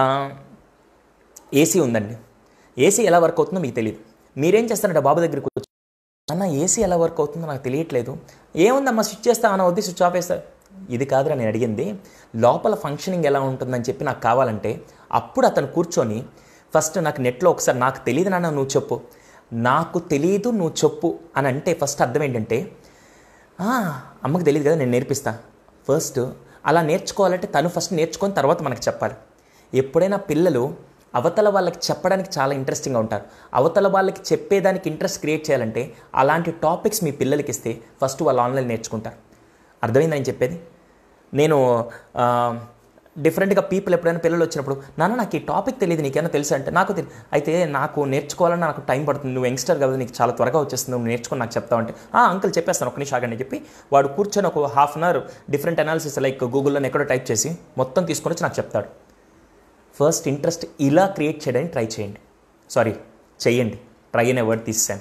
ఏసీ ఉందండి ఏసీ ఎలా వర్క్ అవుతుందో మీకు తెలియదు మీరేం చేస్తారంటే బాబు దగ్గరికి వచ్చి అన్న ఏసీ ఎలా వర్క్ అవుతుందో నాకు తెలియట్లేదు ఏముందమ్మా స్విచ్ చేస్తా అన్న వద్దు స్విచ్ ఆఫ్ చేస్తా ఇది కాదురా నేను అడిగింది లోపల ఫంక్షనింగ్ ఎలా ఉంటుందని చెప్పి నాకు కావాలంటే అప్పుడు అతను కూర్చొని ఫస్ట్ నాకు నెట్లో ఒకసారి నాకు తెలియదు నాన్న నువ్వు చెప్పు నాకు తెలియదు నువ్వు చెప్పు అని అంటే ఫస్ట్ అర్థం ఏంటంటే "ఆ, అమ్మకి తెలియదు కదా నేను నేర్పిస్తా ఫస్ట్ అలా నేర్చుకోవాలంటే తను ఫస్ట్ నేర్చుకొని తర్వాత మనకు చెప్పాలి ఎప్పుడైనా పిల్లలు అవతల వాళ్ళకి చెప్పడానికి చాలా ఇంట్రెస్టింగ్గా ఉంటారు అవతల వాళ్ళకి చెప్పేదానికి ఇంట్రెస్ట్ క్రియేట్ చేయాలంటే అలాంటి టాపిక్స్ మీ పిల్లలకి ఇస్తే ఫస్ట్ వాళ్ళు ఆన్లైన్ నేర్చుకుంటారు అర్థమైందా నేను చెప్పేది నేను ఆ, డిఫరెంట్గా పీపుల్ ఎప్పుడైనా పిల్లలు వచ్చినప్పుడు నాన్న నాకు ఈ టాపిక్ తెలియదు నీకేమైనా తెలుసా అంటే నాకు తెలియదు అయితే నాకు నేర్చుకోవాలని నాకు టైం పడుతుంది నువ్వు యంగ్స్టర్ కదా నీకు చాలా త్వరగా వచ్చేస్తుంది నువ్వు నేర్చుకొని నాకు చెప్తావు అంటే ఆ అంకుల్ చెప్పేస్తాను ఒక నిమిషం ఆగండి చెప్పి వాడు కూర్చొని ఒక half an hour different analysis like గూగుల్లో ఎక్కడో టైప్ చేసి మొత్తం తీసుకొని వచ్చి నాకు చెప్తాడు ఫస్ట్ ఇంట్రెస్ట్ ఇలా క్రియేట్ చేయడానికి ట్రై చేయండి సారీ చెయ్యండి ట్రై అనే వర్డ్ తీసాను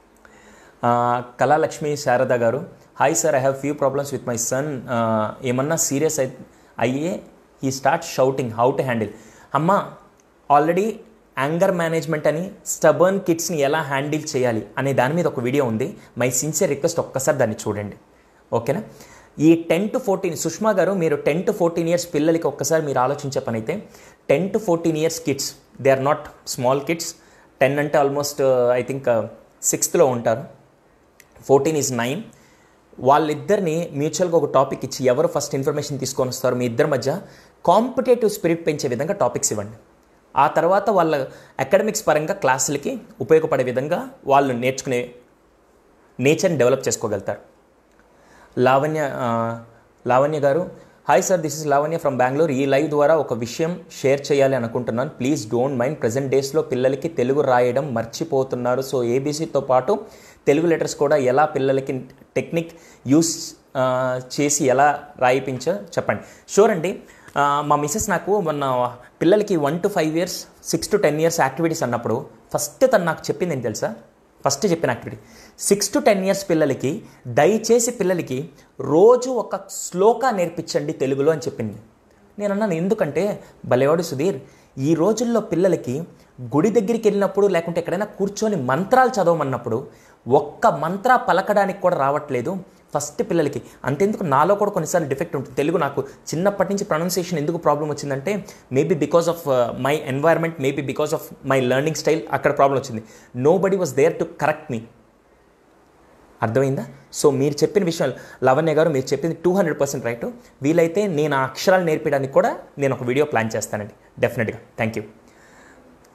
కళాలక్ష్మి శారద గారు hi sir I have few problems with my son ఏమన్నా సీరియస్ అయి అయ్యే he start shouting how to handle అమ్మ ఆల్రెడీ యాంగర్ మేనేజ్మెంట్ అని స్టబర్న్ కిడ్స్ని ఎలా హ్యాండిల్ చేయాలి అనే దాని మీద ఒక వీడియో ఉంది మై సిన్సియర్ రిక్వెస్ట్ ఒక్కసారి దాన్ని చూడండి ఓకేనా ఈ టెన్ టు ఫోర్టీన్ సుష్మా గారు మీరు టెన్ టు ఫోర్టీన్ ఇయర్స్ పిల్లలకి ఒక్కసారి మీరు ఆలోచించే పని అయితే ten to fourteen years kids they are not small kids ten అంటే ఆల్మోస్ట్ ఐ థింక్ సిక్స్త్లో ఉంటారు ఫోర్టీన్ ఈజ్ నైన్ వాళ్ళిద్దరిని మ్యూచువల్గా ఒక టాపిక్ ఇచ్చి ఎవరు ఫస్ట్ ఇన్ఫర్మేషన్ తీసుకొని వస్తారో మీ ఇద్దరి మధ్య కాంపిటేటివ్ స్పిరిట్ పెంచే విధంగా టాపిక్స్ ఇవ్వండి ఆ తర్వాత వాళ్ళ అకాడమిక్స్ పరంగా క్లాసులకి ఉపయోగపడే విధంగా వాళ్ళు నేర్చుకునే నేచర్ని డెవలప్ చేసుకోగలుగుతారు లావణ్య ఆ, లావణ్య గారు hi sir this is Lavanya from Bengaluru ఈ లైవ్ ద్వారా ఒక విషయం షేర్ చేయాలి అనుకుంటున్నాను ప్లీజ్ డోంట్ మైండ్ ప్రజెంట్ డేస్లో పిల్లలకి తెలుగు రాయడం మర్చిపోతున్నారు సో ఏబీసీతో పాటు తెలుగు లెటర్స్ కూడా ఎలా పిల్లలకి టెక్నిక్ యూస్ ఆ, చేసి ఎలా రాయిపించో చెప్పండి షూర్ అండి ఆ, మా మిస్సెస్ నాకు మొన్న పిల్లలకి one to five years six to ten years activities అన్నప్పుడు ఫస్ట్ తను నాకు చెప్పింది ఏంటి తెలుసా ఫస్ట్ చెప్పిన activity six to ten years పిల్లలకి దయచేసి పిల్లలకి రోజు ఒక శ్లోక నేర్పించండి తెలుగులో అని చెప్పింది నేను అన్నాను ఎందుకంటే భలేవాడు సుధీర్ ఈ రోజుల్లో పిల్లలకి గుడి దగ్గరికి వెళ్ళినప్పుడు లేకుంటే ఎక్కడైనా కూర్చొని మంత్రాలు చదవమన్నప్పుడు ఒక్క మంత్ర పలకడానికి కూడా రావట్లేదు ఫస్ట్ పిల్లలకి అంతెందుకు నాలో కూడా కొన్నిసార్లు డిఫెక్ట్ ఉంటుంది తెలుగు నాకు చిన్నప్పటి నుంచి ప్రొనౌన్సియేషన్ ఎందుకు ప్రాబ్లం వచ్చిందంటే maybe because of my environment maybe because of my learning style అక్కడ ప్రాబ్లం వచ్చింది nobody was there to correct me అర్థమైందా సో మీరు చెప్పిన విషయాలు లవణ్య గారు మీరు చెప్పింది టూ హండ్రెడ్ పర్సెంట్ రైట్ వీలైతే నేను ఆ అక్షరాలు నేర్పించడానికి కూడా నేను ఒక వీడియో ప్లాన్ చేస్తానండి డెఫినెట్గా థ్యాంక్ యూ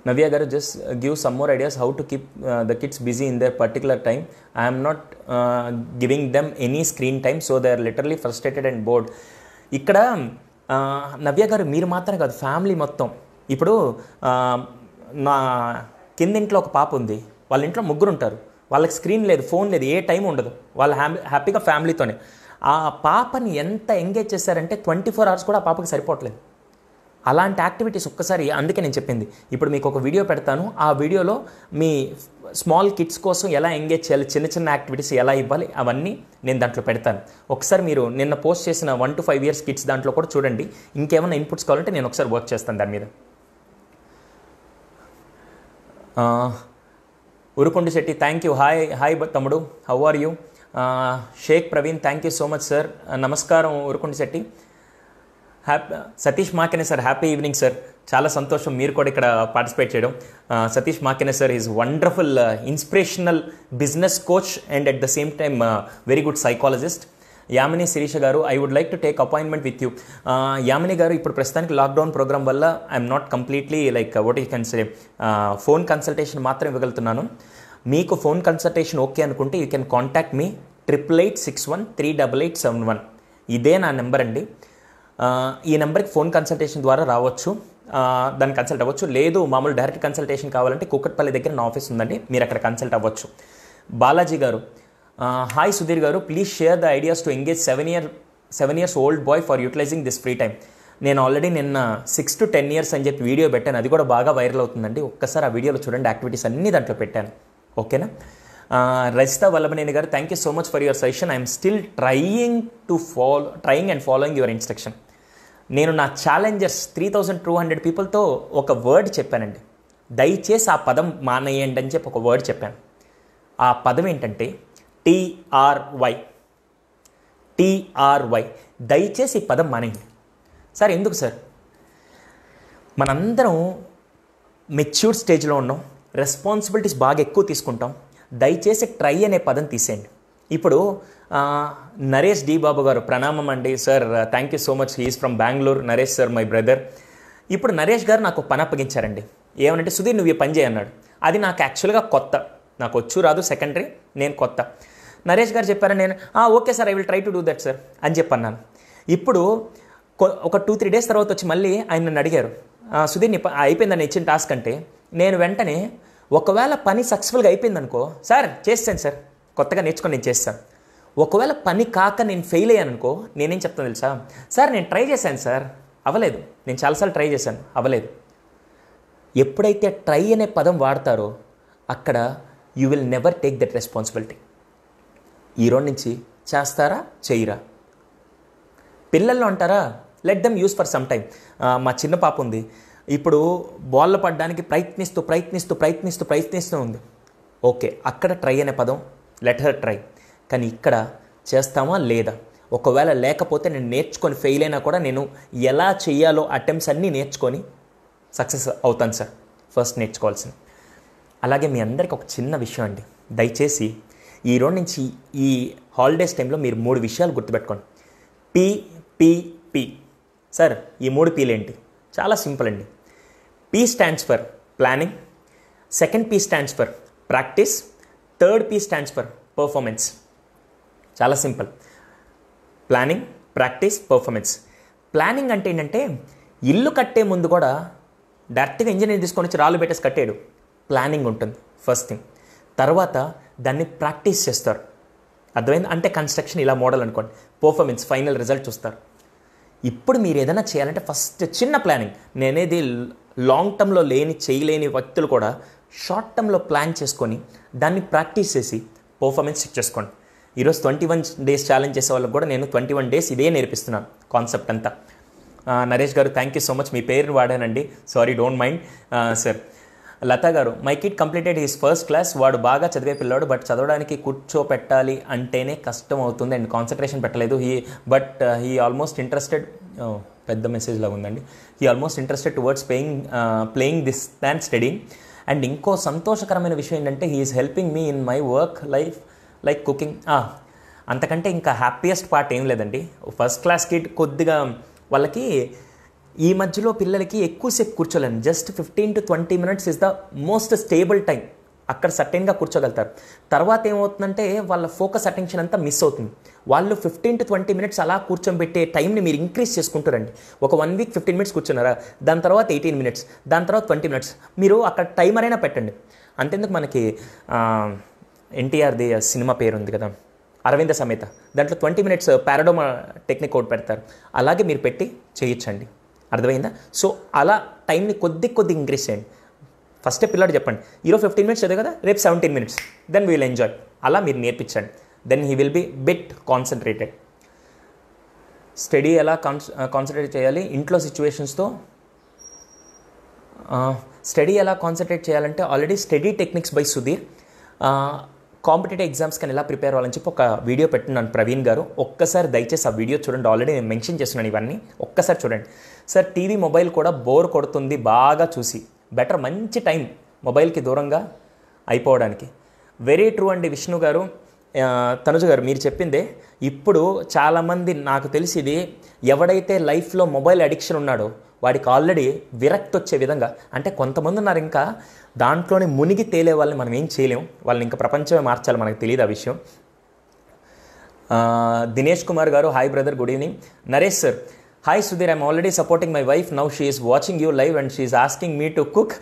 నవ్య గారు just give some more ideas how to keep the kids busy in their particular time I'm not giving them any screen time so they are literally frustrated and bored ఇక్కడ ఆ, నవ్య గారు మీరు మాత్రమే కాదు family మొత్తం ఇప్పుడు ఆ, నా కిందింట్లో ఒక పాప ఉంది వాళ్ళ ఇంట్లో ముగ్గురు ఉంటారు వాళ్ళకి స్క్రీన్ లేదు ఫోన్ లేదు ఏ టైం ఉండదు వాళ్ళు హ్యాపీ హ్యాపీగా ఫ్యామిలీతోనే ఆ పాపని ఎంత ఎంగేజ్ చేశారంటే ట్వంటీ ఫోర్ అవర్స్ కూడా ఆ పాపకి సరిపోవట్లేదు అలాంటి యాక్టివిటీస్ ఒక్కసారి అందుకే నేను చెప్పింది ఇప్పుడు మీకు ఒక వీడియో పెడతాను ఆ వీడియోలో మీ స్మాల్ కిడ్స్ కోసం ఎలా ఎంగేజ్ చేయాలి చిన్న చిన్న యాక్టివిటీస్ ఎలా ఇవ్వాలి అవన్నీ నేను దాంట్లో పెడతాను ఒకసారి మీరు నిన్న పోస్ట్ చేసిన one to five years kids దాంట్లో కూడా చూడండి ఇంకేమైనా ఇన్పుట్స్ కావాలంటే నేను ఒకసారి వర్క్ చేస్తాను దాని మీద Urukondi Shetty thank you hi hi బ- తమ్ముడు how are you Sheikh Praveen thank you so much sir నమస్కారం Urukondi Shetty happy Satish Makene sir happy evening sir చాలా సంతోషం మీరు కూడా ఇక్కడ పార్టిసిపేట్ చేయడం ఆ, Satish Makene sir is wonderful inspirational business coach and at the same time very good psychologist Yamini Sirisha గారు I would like to take appointment with you Yamini గారు ఇప్పుడు ప్రస్తుతానికి లాక్డౌన్ ప్రోగ్రామ్ వల్ల I'm not completely like what you can say phone consultation మాత్రం ఇవ్వగలుగుతున్నాను మీకు phone consultation okay అనుకుంటే you can contact me triple eight six one three double eight seven one ఇదే నా నెంబర్ అండి ఆ, ఈ నెంబర్కి ఫోన్ కన్సల్టేషన్ ద్వారా రావచ్చు ఆ, దాన్ని కన్సల్ట్ అవ్వచ్చు లేదు మామూలు డైరెక్ట్ కన్సల్టేషన్ కావాలంటే కుక్కట్పల్లి దగ్గర నా ఆఫీస్ ఉందండి మీరు అక్కడ కన్సల్ట్ అవ్వచ్చు బాలాజీ గారు హాయ్ సుధీర్ గారు please share the ideas to engage seven year seven years old boy for utilising this free time నేను ఆల్రెడీ నిన్న సిక్స్ టు టెన్ ఇయర్స్ అని చెప్పి వీడియో పెట్టాను అది కూడా బాగా వైరల్ అవుతుందండి ఒక్కసారి ఆ వీడియోలో చూడండి యాక్టివిటీస్ అన్నీ దాంట్లో పెట్టాను ఓకేనా ఆ, రజిత వల్లభనేని గారు thank you so much for your suggestion I'm still trying to follow trying and following your instruction నేను నా challengers three thousand two hundred పీపుల్తో ఒక వర్డ్ చెప్పానండి దయచేసి ఆ పదం మానేయండి అని చెప్పి ఒక వర్డ్ చెప్పాను ఆ పదం ఏంటంటే టీఆర్వై టీఆర్వై దయచేసి ఈ పదం మానేయండి సార్ ఎందుకు సార్ మనందరం మెచ్యూర్డ్ స్టేజ్లో ఉన్నాం రెస్పాన్సిబిలిటీస్ బాగా ఎక్కువ తీసుకుంటాం దయచేసి ట్రై అనే పదం తీసేయండి ఇప్పుడు ఆ, నరేష్ డి బాబు గారు ప్రణామం అండి sir thank you so much he is from Bengaluru Naresh sir my brother ఇప్పుడు నరేష్ గారు నాకు ఒక పని అప్పగించారండి ఏమనంటే సుధీర్ నువ్వు ఈ పని చేయన్నాడు అది నాకు యాక్చువల్గా కొత్త నాకు వచ్చు రాదు సెకండరీ నేను కొత్త నరేష్ గారు చెప్పారని నేను "ఆ, okay sir I will try to do that sir అని చెప్పన్నాను ఇప్పుడు కొ- ఒక టూ త్రీ డేస్ తర్వాత వచ్చి మళ్ళీ ఆయన నన్ను అడిగారు "ఆ, సుధీర్ నీ ప- అయిపోయిందని ఇచ్చిన టాస్క్ అంటే నేను వెంటనే ఒకవేళ పని సక్సెస్ఫుల్గా అయిపోయిందనుకో సార్ చేస్తాను సార్ కొత్తగా నేర్చుకొని నేను చేస్తాను ఒకవేళ పని కాక నేను ఫెయిల్ అయ్యాను అనుకో నేనేం చెప్తాను తెలుసా సార్ నేను ట్రై చేశాను సార్ అవ్వలేదు నేను చాలాసార్లు ట్రై చేశాను అవ్వలేదు ఎప్పుడైతే ట్రై అనే పదం వాడతారో అక్కడ you will never take that responsibility ఈ రోజు నుంచి చేస్తారా చేయరా పిల్లల్లో అంటారా let them use for some time మా చిన్న పాప ఉంది ఇప్పుడు బాల్ పడడానికి ప్రయత్నిస్తూ ప్రయత్నిస్తూ ప్రయత్నిస్తూ ప్రయత్నిస్తూ ఉంది ఓకే అక్కడ ట్రై అనే పదం లెట్ హర్ ట్రై కానీ ఇక్కడ చేస్తామా లేదా ఒకవేళ లేకపోతే నేను నేర్చుకొని ఫెయిల్ అయినా కూడా నేను ఎలా చేయాలో అటెంప్ట్స్ అన్నీ నేర్చుకొని సక్సెస్ అవుతాను సార్ ఫస్ట్ నేర్చుకోవాల్సింది అలాగే మీ అందరికి ఒక చిన్న విషయం అండి దయచేసి ఈ రోజు నుంచి ఈ హాలిడేస్ టైంలో మీరు మూడు విషయాలు గుర్తుపెట్టుకోండి పి పి పి సార్ ఈ మూడు పీలు ఏంటి చాలా సింపుల్ అండి P stands for planning second P stands for practice third P stands for performance చాలా simple planning practice performance planning అంటే ఏంటంటే ఇల్లు కట్టే ముందు కూడా డైరెక్ట్గా ఇంజనీర్ తీసుకొని వచ్చి రాళ్ళు పెట్టేసి కట్టేయడు ప్లానింగ్ ఉంటుంది ఫస్ట్ థింగ్ తర్వాత దాన్ని ప్రాక్టీస్ చేస్తారు అర్థమైంది అంటే కన్స్ట్రక్షన్ ఇలా మోడల్ అనుకోండి పర్ఫార్మెన్స్ ఫైనల్ రిజల్ట్ చూస్తారు ఇప్పుడు మీరు ఏదైనా చేయాలంటే ఫస్ట్ చిన్న ప్లానింగ్ నేనేది లాంగ్ టర్మ్లో లేని చేయలేని వ్యక్తులు కూడా షార్ట్ టర్మ్లో ప్లాన్ చేసుకొని దాన్ని ప్రాక్టీస్ చేసి పర్ఫార్మెన్స్ చెక్ చేసుకోండి ఈరోజు ట్వంటీ వన్ డేస్ ఛాలెంజ్ చేసే వాళ్ళకి కూడా నేను ట్వంటీ వన్ డేస్ ఇదే నేర్పిస్తున్నాను కాన్సెప్ట్ అంతా ఆ, నరేష్ గారు థ్యాంక్ యూ సో మచ్ మీ పేరు వాడానండి sorry don't mind sir Latha గారు my kid completed his first class వాడు బాగా చదివే పిల్లాడు బట్ చదవడానికి కూర్చోపెట్టాలి అంటేనే కష్టం అవుతుంది అండ్ కాన్సన్ట్రేషన్ పెట్టలేదు he but he almost interested పెద్ద మెసేజ్ లాగా ఉందండి he almost interested towards playing playing this than studying and ఇంకో సంతోషకరమైన విషయం ఏంటంటే he is helping me in my work life like cooking అంతకంటే ఇంకా హ్యాపీయెస్ట్ పార్ట్ ఏం లేదండి ఫస్ట్ క్లాస్ కిడ్ కొద్దిగా వాళ్ళకి ఈ మధ్యలో పిల్లలకి ఎక్కువసేపు కూర్చోలేను just fifteen to twenty minutes is the most stable time అక్కడ సర్టెన్గా కూర్చోగలుగుతారు తర్వాత ఏమవుతుందంటే వాళ్ళ ఫోకస్ అటెన్షన్ అంతా మిస్ అవుతుంది వాళ్ళు ఫిఫ్టీన్ టు ట్వంటీ మినిట్స్ అలా కూర్చోబెట్టే టైంని మీరు ఇంక్రీజ్ చేసుకుంటారండి ఒక వన్ వీక్ ఫిఫ్టీన్ మినిట్స్ కూర్చున్నారా దాని తర్వాత ఎయిటీన్ మినిట్స్ దాని తర్వాత ట్వంటీ మినిట్స్ మీరు అక్కడ టైమర్ అయినా పెట్టండి అంతేందుకు మనకి ఎన్టీఆర్ది సినిమా పేరు ఉంది కదా అరవింద సమేత దాంట్లో ట్వంటీ మినిట్స్ పారాడోమా టెక్నిక్ ఒకటి పెడతారు అలాగే మీరు పెట్టి చేయొచ్చండి అర్థమైందా సో అలా టైంని కొద్ది కొద్ది ఇంక్రీజ్ చేయండి ఫస్ట్ పిల్లాడు చెప్పండి ఈరోజు ఫిఫ్టీన్ మినిట్స్ చదివే కదా రేపు seventeen minutes then we'll enjoy అలా మీరు నేర్పించండి then he will be bit concentrated study ఎలా కాన్స్ కాన్సన్ట్రేట్ చేయాలి ఇంట్లో సిచ్యువేషన్స్తో స్టడీ ఎలా కాన్సన్ట్రేట్ చేయాలంటే already study techniques by Sudheer competitive exams కానీ ఎలా ప్రిపేర్ అవ్వాలని చెప్పి ఒక వీడియో పెట్టినాను ప్రవీణ్ గారు ఒక్కసారి దయచేసి ఆ వీడియో చూడండి ఆల్రెడీ నేను మెన్షన్ చేస్తున్నాను ఇవన్నీ ఒక్కసారి చూడండి సార్ టీవీ మొబైల్ కూడా బోర్ కొడుతుంది బాగా చూసి బెటర్ మంచి టైం మొబైల్కి దూరంగా అయిపోవడానికి వెరీ ట్రూ అండి విష్ణు గారు ఆ, తనుజ గారు మీరు చెప్పిందే ఇప్పుడు చాలామంది నాకు తెలిసి ఇది ఎవడైతే లైఫ్లో మొబైల్ అడిక్షన్ ఉన్నాడో వాడికి ఆల్రెడీ విరక్తి వచ్చే విధంగా అంటే కొంతమంది ఉన్నారు ఇంకా దాంట్లోనే మునిగి తేలే వాళ్ళని మనం ఏం చేయలేం వాళ్ళని ఇంకా ప్రపంచమే మార్చాలి మనకు తెలియదు ఆ విషయం ఆ, దినేష్ కుమార్ గారు hi brother good evening Naresh sir hi Sudheer I'm already supporting my wife now she is watching you live and she is asking me to cook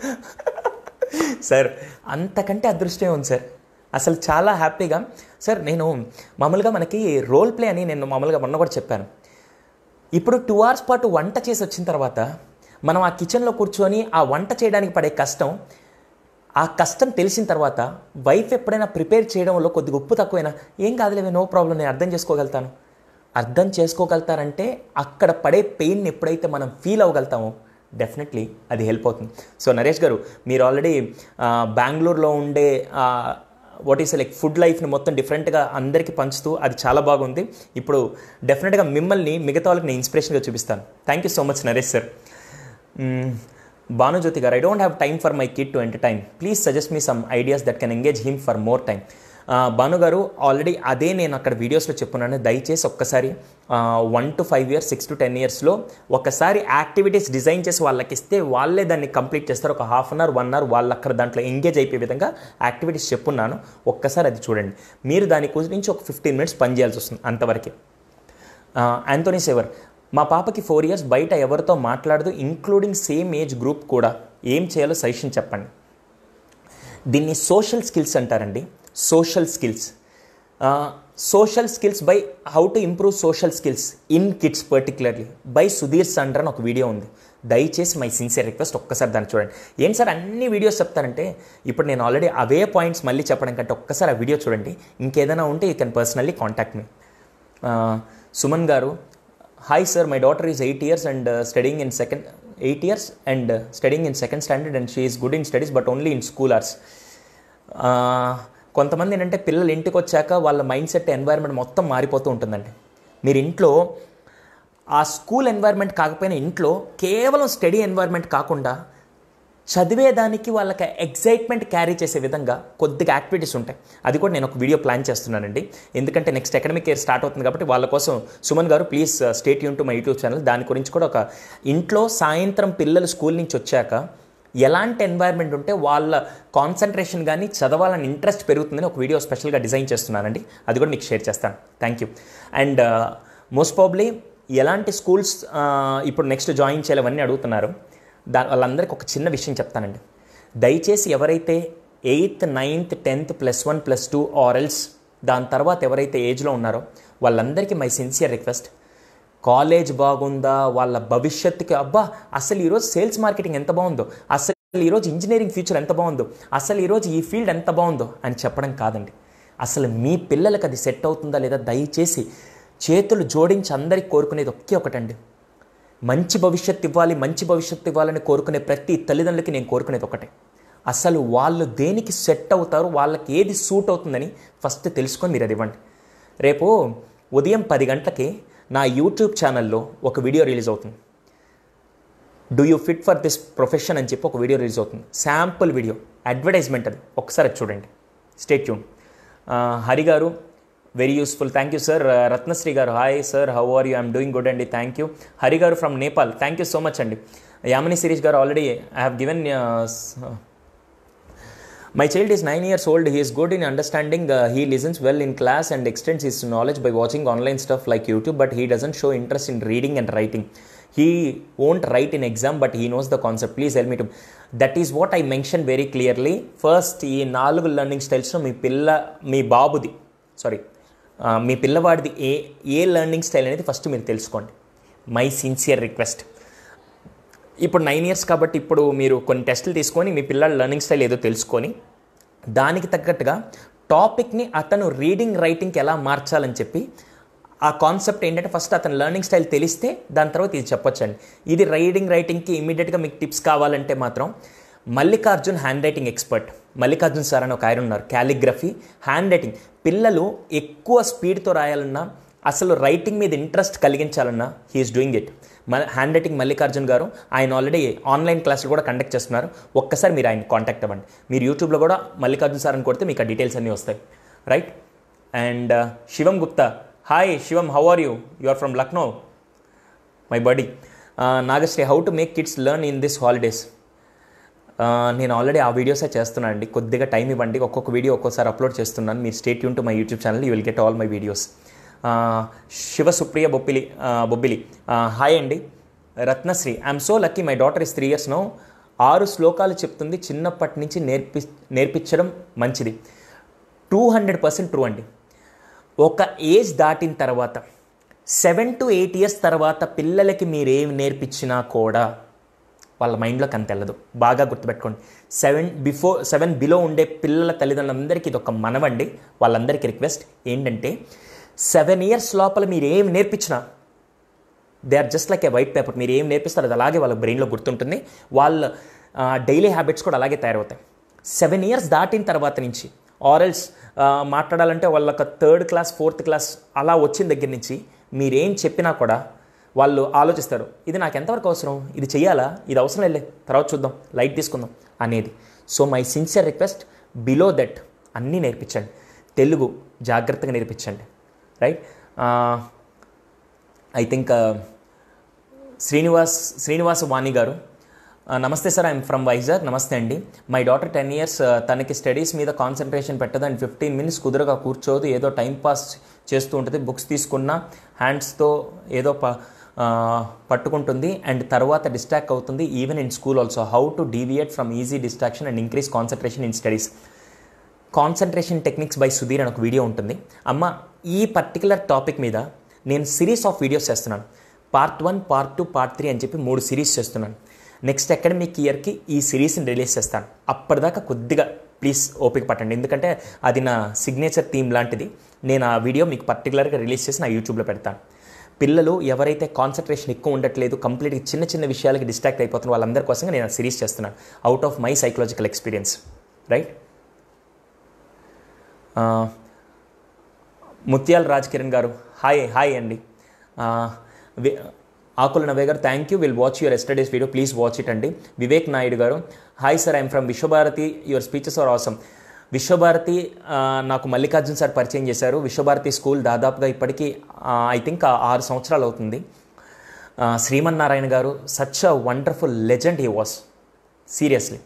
sir అంతకంటే అదృష్టమే ఉంది సార్ అసలు చాలా హ్యాపీగా సార్ నేను మామూలుగా మనకి రోల్ ప్లే అని నేను మామూలుగా మొన్న కూడా చెప్పాను ఇప్పుడు టూ అవర్స్ పాటు వంట చేసి వచ్చిన తర్వాత మనం ఆ కిచెన్లో కూర్చొని ఆ వంట చేయడానికి పడే కష్టం ఆ కష్టం తెలిసిన తర్వాత వైఫ్ ఎప్పుడైనా ప్రిపేర్ చేయడంలో కొద్దిగా ఉప్పు తక్కువైనా ఏం కాదులేవే నో ప్రాబ్లం నేను అర్థం చేసుకోగలుగుతాను అర్థం చేసుకోగలుగుతారంటే అక్కడ పడే పెయిన్ ఎప్పుడైతే మనం ఫీల్ అవ్వగలుగుతామో డెఫినెట్లీ అది హెల్ప్ అవుతుంది సో నరేష్ గారు మీరు ఆల్రెడీ బెంగళూరులో ఉండే వాట్ ఈస్ లైక్ ఫుడ్ లైఫ్ని మొత్తం డిఫరెంట్గా అందరికీ పంచుతూ అది చాలా బాగుంది ఇప్పుడు డెఫినెట్గా మిమ్మల్ని మిగతా వాళ్ళకి నేను ఇన్స్పిరేషన్గా చూపిస్తాను thank you so much Naresh sir Bhanujyothi గారు I don't have time for my kid to entertain please suggest me some ideas that can engage him for more time Bhanu గారు ఆల్రెడీ అదే నేను అక్కడ వీడియోస్లో చెప్పున్నాను దయచేసి ఒక్కసారి one to five years six to టెన్ ఇయర్స్లో ఒకసారి యాక్టివిటీస్ డిజైన్ చేసి వాళ్ళకి ఇస్తే వాళ్ళే దాన్ని కంప్లీట్ చేస్తారు ఒక half an hour one hour వాళ్ళు అక్కడ దాంట్లో ఎంగేజ్ అయిపోయే విధంగా యాక్టివిటీస్ చెప్పున్నాను ఒక్కసారి అది చూడండి మీరు దాని గురించి ఒక ఫిఫ్టీన్ మినిట్స్ పని చేయాల్సి వస్తుంది అంతవరకే యాంథోనీ సేవర్ మా పాపకి ఫోర్ ఇయర్స్ బయట ఎవరితో మాట్లాడదు ఇంక్లూడింగ్ సేమ్ ఏజ్ గ్రూప్ కూడా ఏం చేయాలో సజెషన్ చెప్పండి దీన్ని సోషల్ స్కిల్స్ అంటారండి social skills social skills by how to improve social skills in kids particularly by Sudhir Sandra అని ఒక వీడియో ఉంది దయచేసి మై సిన్సియర్ రిక్వెస్ట్ ఒక్కసారి దాన్ని చూడండి ఏంటి సార్ అన్ని వీడియోస్ చెప్తారంటే ఇప్పుడు నేను ఆల్రెడీ అవే పాయింట్స్ మళ్ళీ చెప్పడం కంటే ఒక్కసారి ఆ వీడియో చూడండి ఇంకేదైనా ఉంటే you can personally contact me Suman గారు hi sir my daughter is eight years and studying in second eight years and studying in second standard and she is good in studies but only in school hours కొంతమంది ఏంటంటే పిల్లలు ఇంటికి వచ్చాక వాళ్ళ mind set environment మొత్తం మారిపోతూ ఉంటుందండి మీరు ఇంట్లో ఆ స్కూల్ ఎన్వైర్న్మెంట్ కాకపోయినా ఇంట్లో కేవలం స్టడీ ఎన్వైర్న్మెంట్ కాకుండా చదివేదానికి వాళ్ళకి ఎగ్జైట్మెంట్ క్యారీ చేసే విధంగా కొద్దిగా యాక్టివిటీస్ ఉంటాయి అది కూడా నేను ఒక వీడియో ప్లాన్ చేస్తున్నానండి ఎందుకంటే నెక్స్ట్ అకాడమిక్ ఇయర్ స్టార్ట్ అవుతుంది కాబట్టి వాళ్ళ కోసం సుమన్ గారు ప్లీజ్ స్టేట్ యూన్ టు మై యూట్యూబ్ ఛానల్ దాని గురించి కూడా ఒక ఇంట్లో సాయంత్రం పిల్లలు స్కూల్ నుంచి వచ్చాక ఎలాంటి ఎన్వైర్న్మెంట్ ఉంటే వాళ్ళ కాన్సన్ట్రేషన్ కానీ చదవాలని ఇంట్రెస్ట్ పెరుగుతుందని ఒక వీడియో స్పెషల్గా డిజైన్ చేస్తున్నానండి అది కూడా మీకు షేర్ చేస్తాను thank you and most probably ఎలాంటి స్కూల్స్ ఇప్పుడు నెక్స్ట్ జాయిన్ చేయాలి అవన్నీ అడుగుతున్నారు దా వాళ్ళందరికీ ఒక చిన్న విషయం చెప్తానండి దయచేసి ఎవరైతే eighth ninth tenth plus one plus two ఆరల్స్ దాని తర్వాత ఎవరైతే ఏజ్లో ఉన్నారో వాళ్ళందరికీ మై సిన్సియర్ రిక్వెస్ట్ కాలేజ్ బాగుందా వాళ్ళ భవిష్యత్తుకి అబ్బా అసలు ఈరోజు సేల్స్ మార్కెటింగ్ ఎంత బాగుందో అసలు ఈరోజు ఇంజనీరింగ్ ఫ్యూచర్ ఎంత బాగుందో అసలు ఈరోజు ఈ ఫీల్డ్ ఎంత బాగుందో అని చెప్పడం కాదండి అసలు మీ పిల్లలకు అది సెట్ అవుతుందా లేదా దయచేసి చేతులు జోడించి అందరికి కోరుకునేది ఒకే ఒకటండి మంచి భవిష్యత్తు ఇవ్వాలి మంచి భవిష్యత్తు ఇవ్వాలని కోరుకునే ప్రతి తల్లిదండ్రులకి నేను కోరుకునేది ఒకటే అసలు వాళ్ళు దేనికి సెట్ అవుతారు వాళ్ళకి ఏది సూట్ అవుతుందని ఫస్ట్ తెలుసుకొని మీరు అది ఇవ్వండి రేపు ఉదయం పది గంటలకి నా యూట్యూబ్ ఛానల్లో ఒక వీడియో రిలీజ్ అవుతుంది do you fit for this profession అని చెప్పి ఒక వీడియో రిలీజ్ అవుతుంది శాంపుల్ వీడియో అడ్వర్టైజ్మెంట్ అది ఒకసారి అది చూడండి స్టేట్ ట్యూన్ హరి గారు very useful thank you sir Ratnasri గారు hi sir how are you I'm doing good అండి థ్యాంక్ యూ హరి గారు from Nepal thank you so much అండి యామిని శిరీష్ గారు already I have given My child is 9 years old. He is good in understanding. Uh, he listens well in class and extends his knowledge by watching online stuff like YouTube, but he doesn't show interest in reading and writing. He won't write in exam, but he knows the concept. Please help me to. That is what I mentioned very clearly. First, ఈ నాలుగు learning స్టైల్స్లో మీ పిల్ల మీ బాబుది sorry మీ పిల్లవాడిది ఏ ఏ learning style అనేది ఫస్ట్ మీరు తెలుసుకోండి మై సిన్సియర్ రిక్వెస్ట్ ఇప్పుడు నైన్ ఇయర్స్ కాబట్టి ఇప్పుడు మీరు కొన్ని టెస్టులు తీసుకొని మీ పిల్లల లెర్నింగ్ స్టైల్ ఏదో తెలుసుకొని దానికి తగ్గట్టుగా టాపిక్ని అతను రీడింగ్ రైటింగ్కి ఎలా మార్చాలని చెప్పి ఆ కాన్సెప్ట్ ఏంటంటే ఫస్ట్ అతను లెర్నింగ్ స్టైల్ తెలిస్తే దాని తర్వాత ఇది చెప్పొచ్చండి ఇది రీడింగ్ రైటింగ్కి ఇమీడియట్గా మీకు టిప్స్ కావాలంటే మాత్రం Mallikarjun handwriting expert Mallikarjun sir అని ఒక ఆయన ఉన్నారు క్యాలిగ్రఫీ హ్యాండ్ రైటింగ్ పిల్లలు ఎక్కువ స్పీడ్తో రాయాలన్నా అసలు రైటింగ్ మీద ఇంట్రెస్ట్ కలిగించాలన్నా హీఈస్ డూయింగ్ ఇట్ మన హ్యాండ్ రైటింగ్ మల్లికార్జున్ గారు ఆయన ఆల్రెడీ ఆన్లైన్ క్లాసులు కూడా కండక్ట్ చేస్తున్నారు ఒక్కసారి మీరు ఆయన కాంటాక్ట్ అవ్వండి మీరు యూట్యూబ్లో కూడా మల్లికార్జున్ సార్ అని కొడితే మీకు ఆ డీటెయిల్స్ అన్నీ వస్తాయి right and Shivam Gupta hi Shivam how are you you are from Lucknow my buddy Nagasri how to make kids learn in this holidays నేను ఆల్రెడీ ఆ వీడియోసే చేస్తున్నాను అండి కొద్దిగా టైం ఇవ్వండి ఒక్కొక్క వీడియో ఒక్కోసారి అప్లోడ్ చేస్తున్నాను మీరు స్టేట్ యూన్ to my YouTube channel you will get all my videos Shiva Supriya Boppili Bobbili hi అండి Ratnasri I'm so lucky my daughter is three years no ఆరు శ్లోకాలు చెప్తుంది చిన్నప్పటి నుంచి నేర్పి నేర్పించడం మంచిది టూ హండ్రెడ్ పర్సెంట్ ట్రూ అండి ఒక ఏజ్ దాటిన తర్వాత సెవెన్ టు ఎయిట్ ఇయర్స్ తర్వాత పిల్లలకి మీరు ఏమి నేర్పించినా కూడా వాళ్ళ మైండ్లోకి అంత వెళ్ళదు బాగా గుర్తుపెట్టుకోండి సెవెన్ బిఫోర్ సెవెన్ బిలో ఉండే పిల్లల తల్లిదండ్రులందరికీ ఇది ఒక మనవండి వాళ్ళందరికీ రిక్వెస్ట్ ఏంటంటే సెవెన్ ఇయర్స్ లోపల మీరు ఏం నేర్పించినా they are just like a white paper మీరు ఏం నేర్పిస్తారు అది అలాగే వాళ్ళ బ్రెయిన్లో గుర్తుంటుంది వాళ్ళ డైలీ హ్యాబిట్స్ కూడా అలాగే తయారవుతాయి సెవెన్ ఇయర్స్ దాటిన తర్వాత నుంచి ఆరల్స్ మాట్లాడాలంటే వాళ్ళ థర్డ్ క్లాస్ ఫోర్త్ క్లాస్ అలా వచ్చిన దగ్గర నుంచి మీరేం చెప్పినా కూడా వాళ్ళు ఆలోచిస్తారు ఇది నాకు ఎంతవరకు అవసరం ఇది చెయ్యాలా ఇది అవసరం వెళ్ళే తర్వాత చూద్దాం లైట్ తీసుకుందాం అనేది so my sincere request below that అన్నీ నేర్పించండి తెలుగు జాగ్రత్తగా నేర్పించండి right I think Srinivas Srinivasa Vani గారు namaste sir I'm from Vizag నమస్తే అండి మై డాటర్ టెన్ ఇయర్స్ తనకి స్టడీస్ మీద కాన్సన్ట్రేషన్ పెట్టదు అండ్ ఫిఫ్టీన్ మినిట్స్ కుదురుగా కూర్చోదు ఏదో టైం పాస్ చేస్తూ ఉంటుంది బుక్స్ తీసుకున్న హ్యాండ్స్తో ఏదో ప పట్టుకుంటుంది అండ్ తర్వాత డిస్ట్రాక్ట్ అవుతుంది even in school also how to deviate from easy distraction and increase concentration in studies concentration techniques by Sudhir అని ఒక వీడియో ఉంటుంది అమ్మ ఈ పర్టికులర్ టాపిక్ మీద నేను సిరీస్ ఆఫ్ వీడియోస్ చేస్తున్నాను part one part two part three అని చెప్పి మూడు సిరీస్ చేస్తున్నాను నెక్స్ట్ అకాడమిక్ ఇయర్కి ఈ సిరీస్ని రిలీజ్ చేస్తాను అప్పటిదాకా కొద్దిగా ప్లీజ్ ఓపిక పట్టండి ఎందుకంటే అది నా సిగ్నేచర్ థీమ్ లాంటిది నేను ఆ వీడియో మీకు పర్టికులర్గా రిలీజ్ చేసి నా యూట్యూబ్లో పెడతాను పిల్లలు ఎవరైతే కాన్సన్ట్రేషన్ ఎక్కువ ఉండట్లేదు కంప్లీట్గా చిన్న చిన్న విషయాలకి డిస్ట్రాక్ట్ అయిపోతున్న వాళ్ళందరి కోసంగా నేను సిరీస్ చేస్తున్నాను out of my psychological experience right Mutyala Raj Kiran గారు హాయ్ హాయ్ అండి ఆకుల నవే గారు thank you will watch your yesterday's video please watch it అండి వివేక్ నాయుడు గారు hi sir I'm from Vishwabharati your speeches are awesome Vishwabharati నాకు మల్లికార్జున్ సార్ పరిచయం చేశారు విశ్వభారతి స్కూల్ దాదాపుగా ఇప్పటికీ ఐ థింక్ ఆరు సంవత్సరాలు అవుతుంది శ్రీమన్నారాయణ గారు such a wonderful legend he was seriously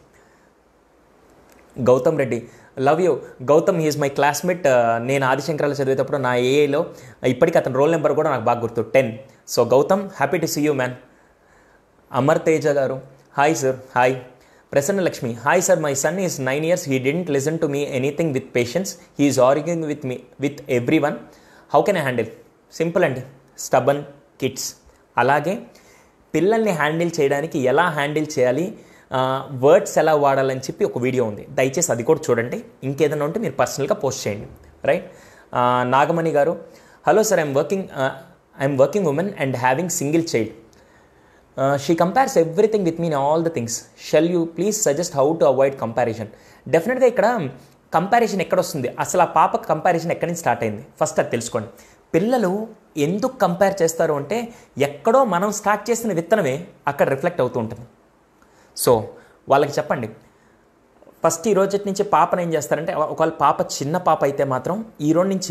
Gautam Reddy love you Gautam he's my classmate నేను ఆదిశంకరాలు చదివేటప్పుడు నా ఏఏలో ఇప్పటికీ అతని రోల్ నెంబర్ కూడా నాకు బాగా గుర్తు ten so Gautam happy to see you man Amar Teja గారు hi sir hi Prasanna Lakshmi hi sir my son is nine years he didn't listen to me anything with patience he's arguing with me with every one how can I handle simple అండి stubborn kids అలాగే పిల్లల్ని handle చేయడానికి ఎలా handle చేయాలి words ఎలా వాడాలని చెప్పి ఒక వీడియో ఉంది దయచేసి అది కూడా చూడండి ఇంకేదైనా ఉంటే మీరు పర్సనల్గా పోస్ట్ చేయండి రైట్ నాగమణి గారు hello sir I'm working I'm working women and having single child she compares everything with mean all the things shall you please suggest how to avoid comparison డెఫినెట్గా ఇక్కడ కంపారిజన్ ఎక్కడ వస్తుంది అసలు ఆ పాప కంపారిజన్ ఎక్కడి నుంచి స్టార్ట్ అయింది ఫస్ట్ అది తెలుసుకోండి పిల్లలు ఎందుకు కంపేర్ చేస్తారు అంటే ఎక్కడో మనం స్టార్ట్ చేసిన విత్తనమే అక్కడ రిఫ్లెక్ట్ అవుతూ ఉంటుంది సో వాళ్ళకి చెప్పండి ఫస్ట్ ఈ రోజు నుంచి పాపను ఏం చేస్తారంటే ఒకవేళ పాప చిన్న పాప అయితే మాత్రం ఈ రోజు నుంచి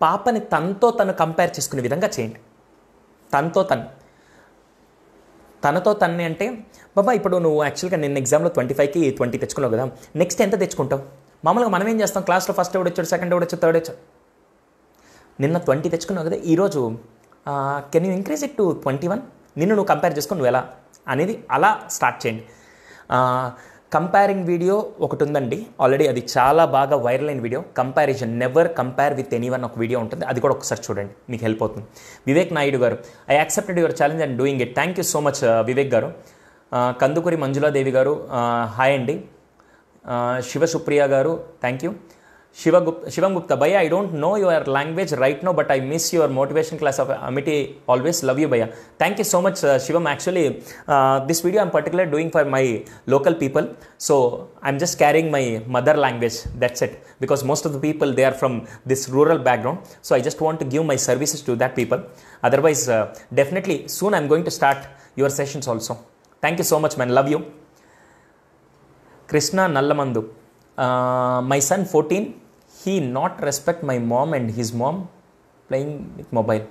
పాపని తనతో తను కంపేర్ చేసుకునే విధంగా చేయండి తనతో తను తనతో తన్ని అంటే బాబా ఇప్పుడు నువ్వు యాక్చువల్గా నిన్న ఎగ్జామ్లో ట్వంటీ ఫైవ్కి ట్వంటీ తెచ్చుకున్నావు కదా నెక్స్ట్ ఎంత తెచ్చుకుంటావు మామూలుగా మనం ఏం చేస్తాం క్లాస్లో ఫస్ట్ ఎవడు వచ్చాడు సెకండ్ ఎవడు వచ్చాడు థర్డ్ వచ్చాడు నిన్న ట్వంటీ తెచ్చుకున్నావు కదా ఈరోజు can you increase it to twenty one నిన్ను నువ్వు కంపేర్ చేసుకుని నువ్వు ఎలా అనేది అలా స్టార్ట్ చేయండి కంపేరింగ్ వీడియో ఒకటి ఉందండి ఆల్రెడీ అది చాలా బాగా వైరల్ అయిన video comparison never compare with any one ఒక వీడియో ఉంటుంది అది కూడా ఒకసారి చూడండి మీకు హెల్ప్ అవుతుంది వివేక్ నాయుడు గారు I accepted your challenge and doing it thank you so much Vivek గారు ఆ, కందుకూరి మంజులాదేవి గారు ఆ, హాయ్ అండి ఆ, శివ సుప్రియ గారు థ్యాంక్ యూ శివగుప్ Shivam Gupta bhaiya I don't know your language right no but I miss your motivation class of Amity always love you bhaiya thank you so much Shivam actually this video I'm particular doing for my local people so I'm just carrying my mother language that's it because most of the people they are from this rural background so I just want to give my services to that people otherwise definitely soon I'm going to start your sessions also thank you so much man love you Krishna Nallamandu my son fourteen he not respect my mom and his mom playing with mobile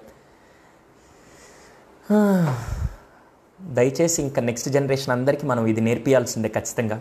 దయచేసి ఇంకా next generation అందరికీ మనం ఇది నేర్పియాల్సిందే ఖచ్చితంగా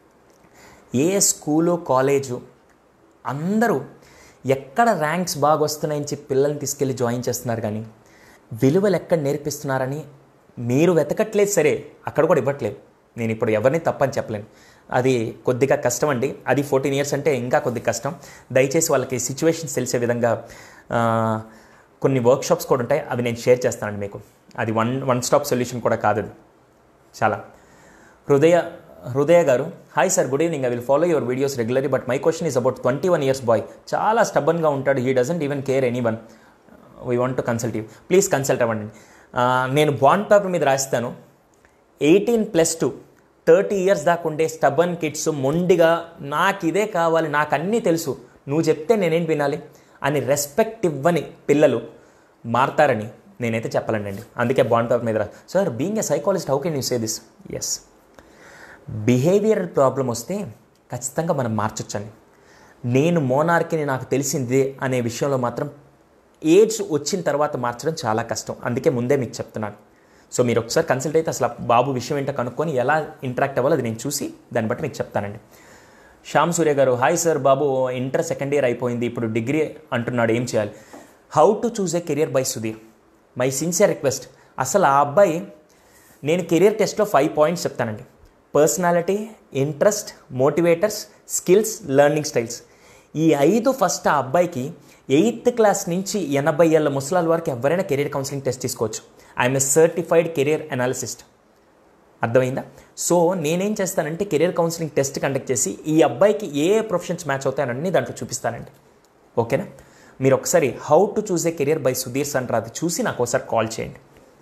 ఏ school college అందరూ ఎక్కడ ranks బాగా వస్తున్నాయని చెప్పి పిల్లల్ని తీసుకెళ్ళి జాయిన్ చేస్తున్నారు కానీ విలువలు ఎక్కడ నేర్పిస్తున్నారని మీరు వెతకట్లేదు సరే అక్కడ కూడా ఇవ్వట్లేదు నేను ఇప్పుడు ఎవరిని తప్పని చెప్పలేను అది కొద్దిగా కష్టం అండి అది ఫోర్టీన్ ఇయర్స్ అంటే ఇంకా కొద్దిగా కష్టం దయచేసి వాళ్ళకి సిచ్యువేషన్స్ తెలిసే విధంగా ఆ, కొన్ని వర్క్షాప్స్ కూడా ఉంటాయి అవి నేను షేర్ చేస్తానండి మీకు అది వన్ వన్ స్టాప్ సొల్యూషన్ కూడా కాదు అది చాలా హృదయ హృదయ గారు hi sir good evening I will follow your videos regularly but my question is about twenty one years boy చాలా స్టబన్గా ఉంటాడు he doesn't even care any one we want to consult you please consult అవ్వండి ఆ, నేను bond paper మీద రాస్తాను eighteen plus two thirty years దాకా ఉండే స్టబన్ కిడ్స్ మొండిగా నాకు ఇదే కావాలి నాకు అన్నీ తెలుసు నువ్వు చెప్తే నేనేం వినాలి అని రెస్పెక్ట్ ఇవ్వని పిల్లలు మారతారని నేనైతే చెప్పలేనండి అందుకే బాండ్ పేపర్ మీద రా sir being a psychologist how can you say this as behavioural problem వస్తే ఖచ్చితంగా మనం మార్చొచ్చండి నేను మోనార్కిని నాకు తెలిసిందే అనే విషయంలో మాత్రం ఏజ్ వచ్చిన తర్వాత మార్చడం చాలా కష్టం అందుకే ముందే మీకు చెప్తున్నాను సో మీరు ఒకసారి కన్సల్ట్ అయితే అసలు ఆ బాబు విషయం ఏంటో కనుక్కొని ఎలా ఇంటరాక్ట్ అవ్వాలో అది నేను చూసి దాన్ని బట్టి మీకు చెప్తానండి శ్యామ్ సూర్య గారు హాయ్ సార్ బాబు ఇంటర్ సెకండ్ ఇయర్ అయిపోయింది ఇప్పుడు డిగ్రీ అంటున్నాడు ఏం చేయాలి how to choose a career by Sudhir my sincere request అసలు ఆ అబ్బాయి నేను కెరియర్ టెస్ట్లో ఫైవ్ పాయింట్స్ చెప్తానండి personality interest motivators skills learning styles ఈ ఐదు ఫస్ట్ ఆ అబ్బాయికి ఎయిత్ క్లాస్ నుంచి ఎనభై ఏళ్ళ ముసలాల వరకు ఎవరైనా కెరియర్ కౌన్సిలింగ్ టెస్ట్ తీసుకోవచ్చు I'm a certified career analyst అర్థమైందా సో నేనేం చేస్తానంటే కెరియర్ కౌన్సిలింగ్ టెస్ట్ కండక్ట్ చేసి ఈ అబ్బాయికి ఏ ఏ ప్రొఫెషన్స్ మ్యాచ్ అవుతాయని దాంట్లో చూపిస్తానండి ఓకేనా మీరు ఒకసారి how to choose a career by Sudhir Sandra అది చూసి నాకు ఒకసారి కాల్ చేయండి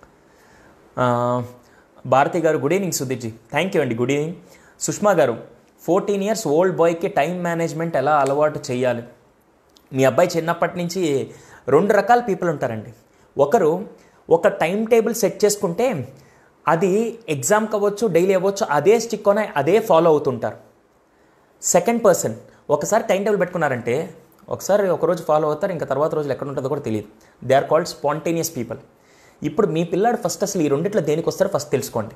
ఆ, భారతి గారు good evening Sudhirji thank you అండి గుడ్ ఈవినింగ్ సుష్మా గారు ఫోర్టీన్ ఇయర్స్ ఓల్డ్ బాయ్కి టైం మేనేజ్మెంట్ ఎలా అలవాటు చేయాలి మీ అబ్బాయి చిన్నప్పటి నుంచి రెండు రకాల పీపుల్ ఉంటారండి ఒకరు ఒక టైం టేబుల్ సెట్ చేసుకుంటే అది ఎగ్జామ్ అవ్వచ్చు డైలీ అవ్వచ్చు అదే స్టిక్ అనే అదే ఫాలో అవుతుంటారు సెకండ్ పర్సన్ ఒకసారి టైం టేబుల్ పెట్టుకున్నారంటే ఒకసారి ఒకరోజు ఫాలో అవుతారు ఇంకా తర్వాత రోజులు ఎక్కడ ఉంటుందో కూడా తెలియదు they are called spontaneous people ఇప్పుడు మీ పిల్లాడు ఫస్ట్ అసలు ఈ రెండిట్లో దేనికి వస్తారో ఫస్ట్ తెలుసుకోండి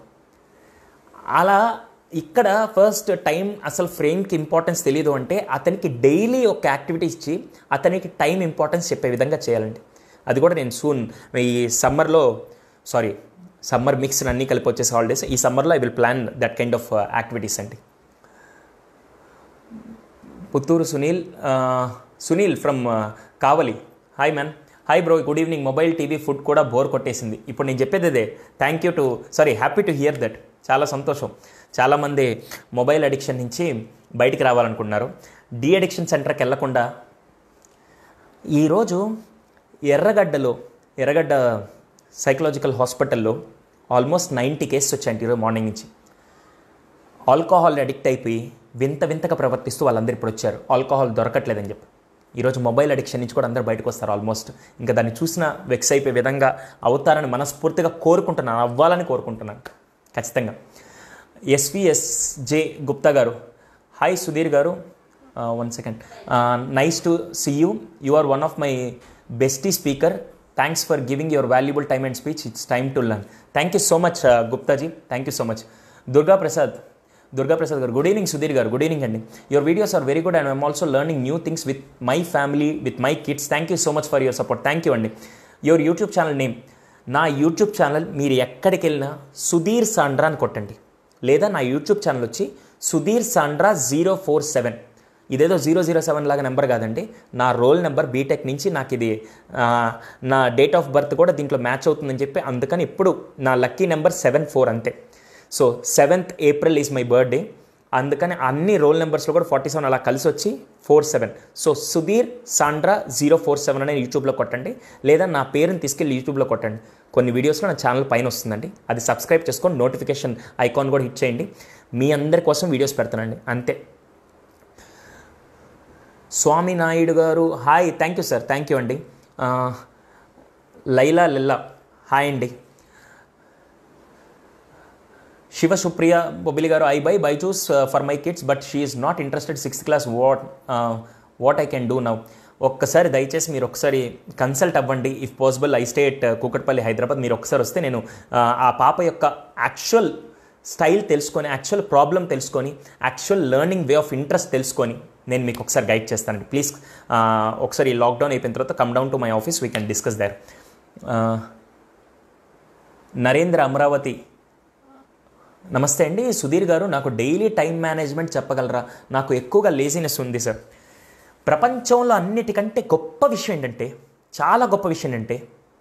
అలా ఇక్కడ ఫస్ట్ టైం అసలు ఫ్రేమ్కి ఇంపార్టెన్స్ తెలియదు అంటే అతనికి డైలీ ఒక యాక్టివిటీ ఇచ్చి అతనికి టైం ఇంపార్టెన్స్ చెప్పే విధంగా చేయాలండి అది కూడా నేను సూన్ ఈ సమ్మర్లో సారీ సమ్మర్ మిక్స్ అన్నీ కలిపి వచ్చేసి హాలిడేస్ ఈ సమ్మర్లో I will plan that kind of activities అండి పుత్తూరు సునీల్ ఆ, Sunil from Kavali hi man hi bro good evening mobile TV food కూడా బోర్ కొట్టేసింది ఇప్పుడు నేను చెప్పేది అదే thank you too sorry happy to hear that చాలా సంతోషం చాలామంది మొబైల్ అడిక్షన్ నుంచి బయటికి రావాలనుకుంటున్నారు డి అడిక్షన్ సెంటర్కి వెళ్లకుండా ఈరోజు ఎర్రగడ్డలో ఎర్రగడ్డ సైకలాజికల్ హాస్పిటల్లో ఆల్మోస్ట్ నైంటీ కేసెస్ వచ్చాయండి ఈరోజు మార్నింగ్ నుంచి ఆల్కహాల్ అడిక్ట్ అయిపోయి వింత వింతగా ప్రవర్తిస్తూ వాళ్ళందరూ ఇప్పుడు వచ్చారు ఆల్కహాల్ దొరకట్లేదని చెప్పి ఈరోజు మొబైల్ అడిక్షన్ నుంచి కూడా అందరూ బయటకు వస్తారు ఆల్మోస్ట్ ఇంకా దాన్ని చూసిన వెక్స్ అయిపోయే విధంగా అవుతారని మనస్ఫూర్తిగా కోరుకుంటున్నాను అవ్వాలని కోరుకుంటున్నాను ఖచ్చితంగా ఎస్విఎస్ జే గుప్తా గారు హాయ్ సుధీర్ గారు one second nice to see you you are one of my bestie speaker thanks for giving your valuable time and speech it's time to learn thank you so much Guptaji thank you so much Durga Prasad Durga Prasad గారు good evening Sudhir గారు good evening అండి your videos are very good and I'm also learning new things with my family with my kids thank you so much for your support thank you అండి your YouTube channel name నా YouTube channel మీరు ఎక్కడికి వెళ్ళినా Sudheer Sandra అని కొట్టండి లేదా నా YouTube channel వచ్చి Sudhir Sandra zero four seven ఇదేదో జీరో జీరో సెవెన్ లాగా నెంబర్ కాదండి నా రోల్ నెంబర్ బీటెక్ నుంచి నాకు ఇది ఆ, నా డేట్ ఆఫ్ బర్త్ కూడా దీంట్లో మ్యాచ్ అవుతుందని చెప్పి అందుకని ఇప్పుడు నా లక్కీ నెంబర్ సెవెన్ ఫోర్ అంతే so seventh April is my birthday అందుకని అన్ని రోల్ నెంబర్స్లో కూడా ఫార్టీ సెవెన్ అలా కలిసి వచ్చి four seven so Sudhir Sandra zero four seven అనే యూట్యూబ్లో కొట్టండి లేదా నా పేరుని తీసుకెళ్ళి యూట్యూబ్లో కొట్టండి కొన్ని వీడియోస్లో నా ఛానల్ పైన వస్తుందండి అది సబ్స్క్రైబ్ చేసుకొని నోటిఫికేషన్ ఐకాన్ కూడా హిట్ చేయండి మీ అందరి కోసం వీడియోస్ పెడతానండి అంతే స్వామి నాయుడు గారు hi thank you sir thank you అండి ఆ, లైలా లిల్లా హాయ్ అండి శివ సుప్రియ బొబిలి గారు I by by choose for my kids but she is not interested sixth class what what I can do now ఒక్కసారి దయచేసి మీరు ఒకసారి కన్సల్ట్ అవ్వండి if possible I stay at Kukatpally Hyderabad మీరు ఒకసారి వస్తే నేను ఆ, ఆ పాప యొక్క యాక్చువల్ స్టైల్ తెలుసుకొని యాక్చువల్ ప్రాబ్లం తెలుసుకొని actual learning way of interest తెలుసుకొని నేను మీకు ఒకసారి గైడ్ చేస్తానండి ప్లీజ్ ఒకసారి ఈ లాక్డౌన్ అయిపోయిన తర్వాత come down to my office we can discuss there Narendra Amaravati నమస్తే అండి సుధీర్ గారు నాకు డైలీ టైం మేనేజ్మెంట్ చెప్పగలరా నాకు ఎక్కువగా లేజినెస్ ఉంది సార్ ప్రపంచంలో అన్నిటికంటే గొప్ప విషయం ఏంటంటే చాలా గొప్ప విషయం ఏంటంటే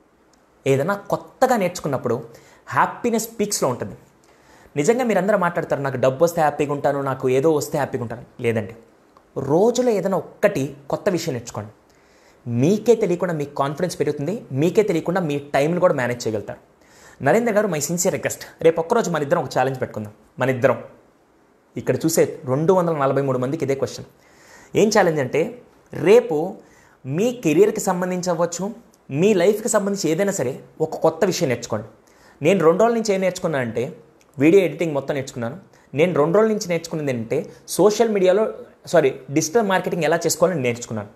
ఏదైనా కొత్తగా నేర్చుకున్నప్పుడు హ్యాపీనెస్ పీక్స్లో ఉంటుంది నిజంగా మీరందరూ మాట్లాడతారు నాకు డబ్బు వస్తే హ్యాపీగా ఉంటాను నాకు ఏదో వస్తే హ్యాపీగా ఉంటాను లేదండి రోజులో ఏదైనా ఒక్కటి కొత్త విషయం నేర్చుకోండి మీకే తెలియకుండా మీకు కాన్ఫిడెన్స్ పెరుగుతుంది మీకే తెలియకుండా మీ టైంని కూడా మేనేజ్ చేయగలుగుతారు నరేంద్ర గారు మై సిన్సియర్ రిక్వెస్ట్ రేపు ఒక్కరోజు మన ఇద్దరం ఒక ఛాలెంజ్ పెట్టుకుందాం మన ఇద్దరం ఇక్కడ చూసే రెండు వందల నలభై మూడు మందికి ఇదే క్వశ్చన్ ఏం ఛాలెంజ్ అంటే రేపు మీ కెరీర్కి సంబంధించి అవ్వచ్చు మీ లైఫ్కి సంబంధించి ఏదైనా సరే ఒక కొత్త విషయం నేర్చుకోండి నేను రెండు రోజుల నుంచి ఏం నేర్చుకున్నానంటే వీడియో ఎడిటింగ్ మొత్తం నేర్చుకున్నాను నేను రెండు రోజుల నుంచి నేర్చుకున్నది ఏంటంటే సోషల్ మీడియాలో సారీ డిజిటల్ మార్కెటింగ్ ఎలా చేసుకోవాలని నేర్చుకున్నాను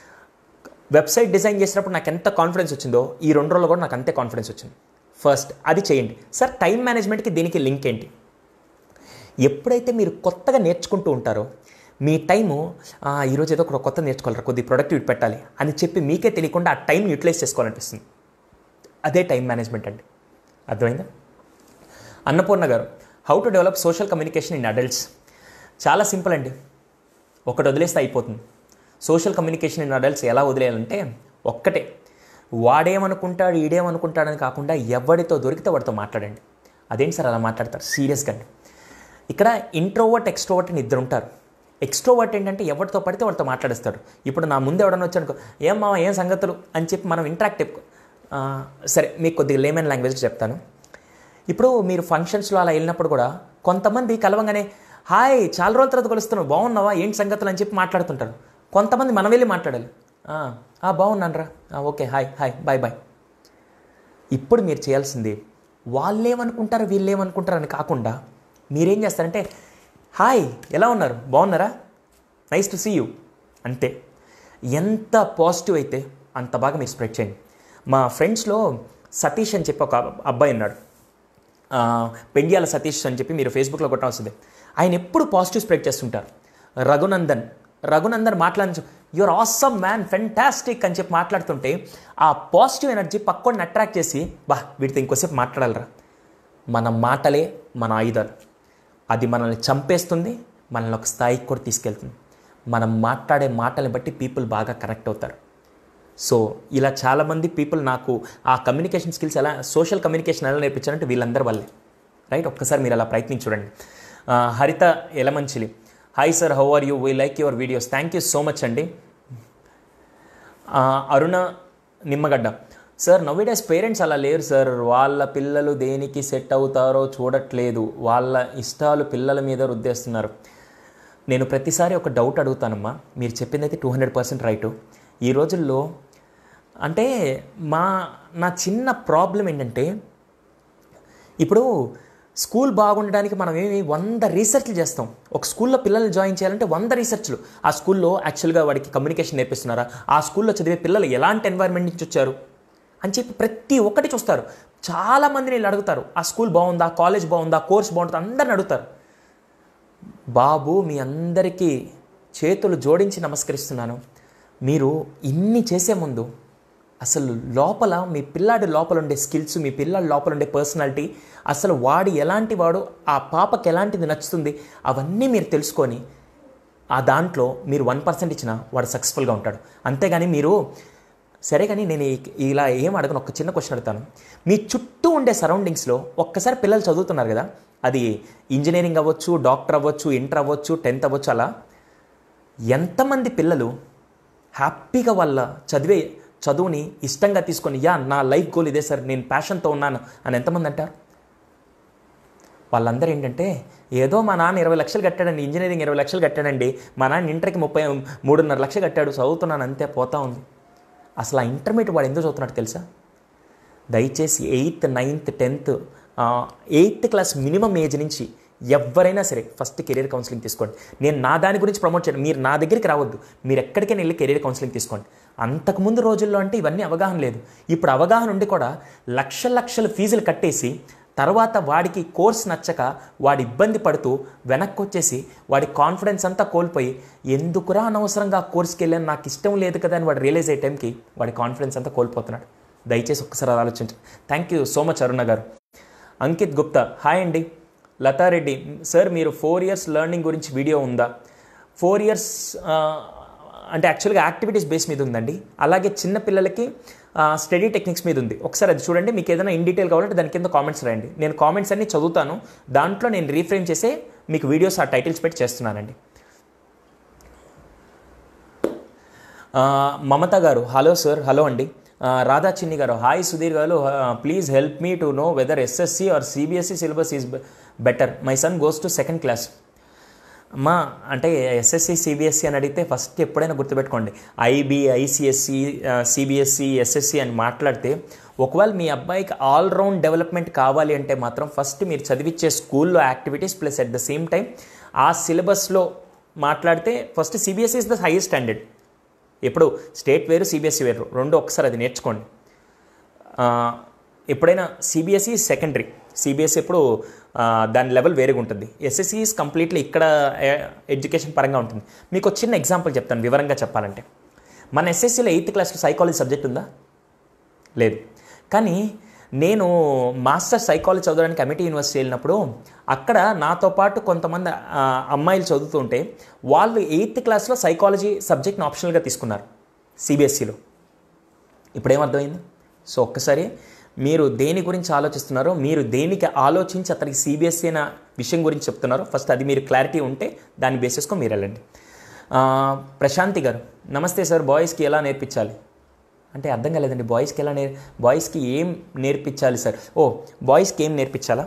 వెబ్సైట్ డిజైన్ చేసినప్పుడు నాకు ఎంత కాన్ఫిడెన్స్ వచ్చిందో ఈ రెండు రోజుల్లో కూడా నాకు అంతే కాన్ఫిడెన్స్ వచ్చింది ఫస్ట్ అది చేయండి సార్ టైం మేనేజ్మెంట్కి దీనికి లింక్ ఏంటి ఎప్పుడైతే మీరు కొత్తగా నేర్చుకుంటూ ఉంటారో మీ టైము "ఆ, ఈరోజు ఏదో ఒక కొత్త నేర్చుకోవాలరా కొద్ది ప్రొడక్టివిటీ పెట్టాలి అని చెప్పి మీకే తెలియకుండా ఆ టైం యూటిలైజ్ చేసుకోవాలనిపిస్తుంది అదే టైం మేనేజ్మెంట్ అండి అర్థమైందా అన్నపూర్ణ గారు how to develop social communication in adults చాలా సింపుల్ అండి ఒకటి వదిలేస్తే అయిపోతుంది సోషల్ కమ్యూనికేషన్ ఇన్ అడల్ట్స్ ఎలా వదిలేయాలంటే ఒక్కటే వాడేమనుకుంటాడు ఈడేమనుకుంటాడని కాకుండా ఎవడితో దొరికితే వాడితో మాట్లాడండి అదేంటి సార్ అలా మాట్లాడతారు సీరియస్గా అండి ఇక్కడ ఇంట్రోవర్ట్ ఎక్స్ట్రోవర్ట్ అని ఇద్దరు ఉంటారు ఎక్స్ట్రోవర్ట్ ఏంటంటే ఎవరితో పడితే వాడితో మాట్లాడేస్తాడు ఇప్పుడు నా ముందు ఎవడన్నా వచ్చానుకో ఏం మామ ఏం సంగతులు అని చెప్పి మనం ఇంటరాక్ట్ సరే మీకు కొద్దిగా లేమన్ లాంగ్వేజ్ చెప్తాను ఇప్పుడు మీరు ఫంక్షన్స్లో అలా వెళ్ళినప్పుడు కూడా కొంతమంది కలవంగానే హాయ్ చాలా రోజుల తర్వాత కలుస్తున్నావు బాగున్నావా ఏంటి సంగతులు అని చెప్పి మాట్లాడుతుంటారు కొంతమంది మనం వెళ్ళి మాట్లాడాలి "ఆ, ఆ, బాగున్నాను రా okay hi hi bye bye ఇప్పుడు మీరు చేయాల్సింది వాళ్ళేమనుకుంటారు వీళ్ళేమనుకుంటారు అని కాకుండా మీరేం చేస్తారంటే హాయ్ ఎలా ఉన్నారు బాగున్నారా నైస్ టు సీ యూ అంతే ఎంత పాజిటివ్ అయితే అంత బాగా మీరు స్ప్రెడ్ చేయండి మా ఫ్రెండ్స్లో సతీష్ అని చెప్పి ఒక అబ్బాయి ఉన్నాడు ఆ, పెండియాల సతీష్ అని చెప్పి మీరు ఫేస్బుక్లో కొట్టాల్సిందే ఆయన ఎప్పుడు పాజిటివ్ స్ప్రెడ్ చేస్తుంటారు రఘునందన్ రఘునందన్ మాట్లాడి యువర్ ఆసమ్ మ్యాన్ ఫెంటాస్టిక్ అని చెప్పి మాట్లాడుతుంటే ఆ పాజిటివ్ ఎనర్జీ పక్కోడిని అట్రాక్ట్ చేసి బా వీటితో ఇంకోసేపు మాట్లాడాలరా మన మాటలే మన ఆయుధాలు అది మనల్ని చంపేస్తుంది మనల్ని ఒక స్థాయికి కూడా తీసుకెళ్తుంది మనం మాట్లాడే మాటల్ని బట్టి పీపుల్ బాగా కనెక్ట్ అవుతారు సో ఇలా చాలామంది పీపుల్ నాకు ఆ కమ్యూనికేషన్ స్కిల్స్ ఎలా సోషల్ కమ్యూనికేషన్ ఎలా నేర్పించారంటే వీళ్ళందరి వల్లే రైట్ ఒక్కసారి మీరు అలా ప్రయత్నించి చూడండి ఆ, Haritha Yelamanchili hi sir how are you we like your videos thank you so much అండి ఆ, Aruna Nimmagadda sir nowadays parents అలా లేరు సార్ వాళ్ళ పిల్లలు దేనికి సెట్ అవుతారో చూడట్లేదు వాళ్ళ ఇష్టాలు పిల్లల మీద రుద్దేస్తున్నారు నేను ప్రతిసారి ఒక డౌట్ అడుగుతానమ్మా మీరు చెప్పింది అయితే టూ హండ్రెడ్ పర్సెంట్ రైటు ఈ రోజుల్లో అంటే మా నా చిన్న ప్రాబ్లం ఏంటంటే ఇప్పుడు స్కూల్ బాగుండడానికి మనం ఏమి వంద రీసెర్చ్లు చేస్తాం ఒక స్కూల్లో పిల్లల్ని జాయిన్ చేయాలంటే వంద రీసెర్చ్లు ఆ స్కూల్లో యాక్చువల్గా వాడికి కమ్యూనికేషన్ నేర్పిస్తున్నారా ఆ స్కూల్లో చదివే పిల్లలు ఎలాంటి ఎన్వైర్న్మెంట్ నుంచి వచ్చారు అని చెప్పి ప్రతి ఒక్కటి చూస్తారు చాలా మందిని వీళ్ళు అడుగుతారు ఆ స్కూల్ బాగుందా కాలేజ్ బాగుందా కోర్స్ బాగుంటుందా అందరిని అడుగుతారు బాబు మీ అందరికీ చేతులు జోడించి నమస్కరిస్తున్నాను మీరు ఇన్ని చేసే ముందు అసలు లోపల మీ పిల్లాడి లోపల ఉండే స్కిల్స్ మీ పిల్లాడి లోపల ఉండే పర్సనాలిటీ అసలు వాడు ఎలాంటి వాడు ఆ పాపకి ఎలాంటిది నచ్చుతుంది అవన్నీ మీరు తెలుసుకొని ఆ దాంట్లో మీరు వన్ పర్సెంట్ ఇచ్చినా వాడు సక్సెస్ఫుల్గా ఉంటాడు అంతేగాని మీరు సరే కానీ నేను ఈ- ఇలా ఏం అడగను ఒక చిన్న క్వశ్చన్ అడుగుతాను మీ చుట్టూ ఉండే సరౌండింగ్స్లో ఒక్కసారి పిల్లలు చదువుతున్నారు కదా అది ఇంజనీరింగ్ అవ్వచ్చు డాక్టర్ అవ్వచ్చు ఇంటర్ అవ్వచ్చు టెన్త్ అవ్వచ్చు అలా ఎంతమంది పిల్లలు హ్యాపీగా వాళ్ళ చదివే చదువుని ఇష్టంగా తీసుకొని యా నా లైఫ్ గోల్ ఇదే సార్ నేను ప్యాషన్తో ఉన్నాను అని ఎంతమంది అంటారు వాళ్ళందరూ ఏంటంటే ఏదో మా నాన్న ఇరవై లక్షలు కట్టాడండి ఇంజనీరింగ్ ఇరవై లక్షలు కట్టాడండి మా నాన్న ఇంటర్కి ముప్పై మూడున్నర లక్షలు కట్టాడు చదువుతున్నాను అంతే పోతా ఉంది అసలు ఆ ఇంటర్మీడియట్ వాడు ఎందుకు చదువుతున్నాడు తెలుసా దయచేసి eighth ninth tenth eighth class minimum age నుంచి ఎవరైనా సరే ఫస్ట్ కెరీర్ కౌన్సిలింగ్ తీసుకోండి నేను నా దాని గురించి ప్రమోట్ చేయను మీరు నా దగ్గరికి రావద్దు మీరు ఎక్కడికైనా వెళ్ళి కెరీర్ కౌన్సిలింగ్ తీసుకోండి అంతకుముందు రోజుల్లో అంటే ఇవన్నీ అవగాహన లేదు ఇప్పుడు అవగాహన ఉండి కూడా లక్ష లక్షల ఫీజులు కట్టేసి తర్వాత వాడికి కోర్స్ నచ్చక వాడు ఇబ్బంది పడుతూ వెనక్కి వచ్చేసి వాడి కాన్ఫిడెన్స్ అంతా కోల్పోయి ఎందుకురా అనవసరంగా ఆ కోర్స్కి వెళ్ళాను నాకు ఇష్టం లేదు కదా అని వాడు రియలైజ్ అయ్యే టైంకి వాడి కాన్ఫిడెన్స్ అంతా కోల్పోతున్నాడు దయచేసి ఒక్కసారి ఆలోచించండి thank you so much Aruna గారు అంకిత్ గుప్తా హాయ్ అండి లతారెడ్డి సార్ మీరు ఫోర్ ఇయర్స్ లెర్నింగ్ గురించి వీడియో ఉందా ఫోర్ ఇయర్స్ అంటే యాక్చువల్గా యాక్టివిటీస్ బేస్ మీద ఉందండి అలాగే చిన్న పిల్లలకి స్టడీ టెక్నిక్స్ మీద ఉంది ఒకసారి అది చూడండి మీకు ఏదైనా ఇన్ డీటెయిల్ కావాలంటే దాని కింద కామెంట్స్ రాయండి నేను కామెంట్స్ అన్ని చదువుతాను దాంట్లో నేను రీఫ్రేమ్ చేసే మీకు వీడియోస్ ఆ టైటిల్స్ పెట్టి చేస్తున్నానండి ఆ, మమత గారు హలో సార్ హలో అండి ఆ, రాధా చిన్ని గారు హాయ్ సుధీర్ గారు please help me to know whether SSC or CBSE syllabus is better my son goes to second class అమ్మా అంటే ఎస్ఎస్సి సిబిఎస్సి అని అడిగితే ఫస్ట్ ఎప్పుడైనా గుర్తుపెట్టుకోండి ఐబీ ఐసిఎస్సి సిబిఎస్సి ఎస్ఎస్సి అని మాట్లాడితే ఒకవేళ మీ అబ్బాయికి ఆల్రౌండ్ డెవలప్మెంట్ కావాలి అంటే మాత్రం ఫస్ట్ మీరు చదివించే స్కూల్లో activities plus at the same time ఆ సిలబస్లో మాట్లాడితే first CBSE is the highest standard ఇప్పుడు స్టేట్ వేరు సిబిఎస్ఈ వేరు రెండు ఒకసారి అది నేర్చుకోండి ఆ, ఎప్పుడైనా సిబిఎస్ఈ సెకండరీ సిబిఎస్ఈ ఎప్పుడు ఆ, దాని లెవెల్ వేరుగా ఉంటుంది ఎస్ఎస్ఈ ఈజ్ కంప్లీట్లీ ఇక్కడ ఎడ్యుకేషన్ పరంగా ఉంటుంది మీకు ఒక చిన్న ఎగ్జాంపుల్ చెప్తాను వివరంగా చెప్పాలంటే మన ఎస్ఎస్సీలో ఎయిత్ క్లాస్లో సైకాలజీ సబ్జెక్ట్ ఉందా లేదు కానీ నేను మాస్టర్ సైకాలజీ చదవడానికి అమిటీ యూనివర్సిటీ వెళ్ళినప్పుడు అక్కడ నాతో పాటు కొంతమంది ఆ, అమ్మాయిలు చదువుతుంటే వాళ్ళు ఎయిత్ క్లాస్లో సైకాలజీ సబ్జెక్ట్ని ఆప్షనల్గా తీసుకున్నారు సిబిఎస్సిలో ఇప్పుడు ఏమర్థమైంది సో ఒక్కసారి మీరు దేని గురించి ఆలోచిస్తున్నారో మీరు దేనికి ఆలోచించి అతనికి సిబిఎస్ఈ అనే విషయం గురించి చెప్తున్నారో ఫస్ట్ అది మీరు క్లారిటీ ఉంటే దాన్ని బేసిస్కొని మీరు వెళ్ళండి ఆ, ప్రశాంతి గారు నమస్తే సార్ బాయ్స్కి ఎలా నేర్పించాలి అంటే అర్థం కాలేదండి బాయ్స్కి ఎలా నేర్ బాయ్స్కి ఏం నేర్పించాలి సార్ ఓ బాయ్స్కి ఏం నేర్పించాలా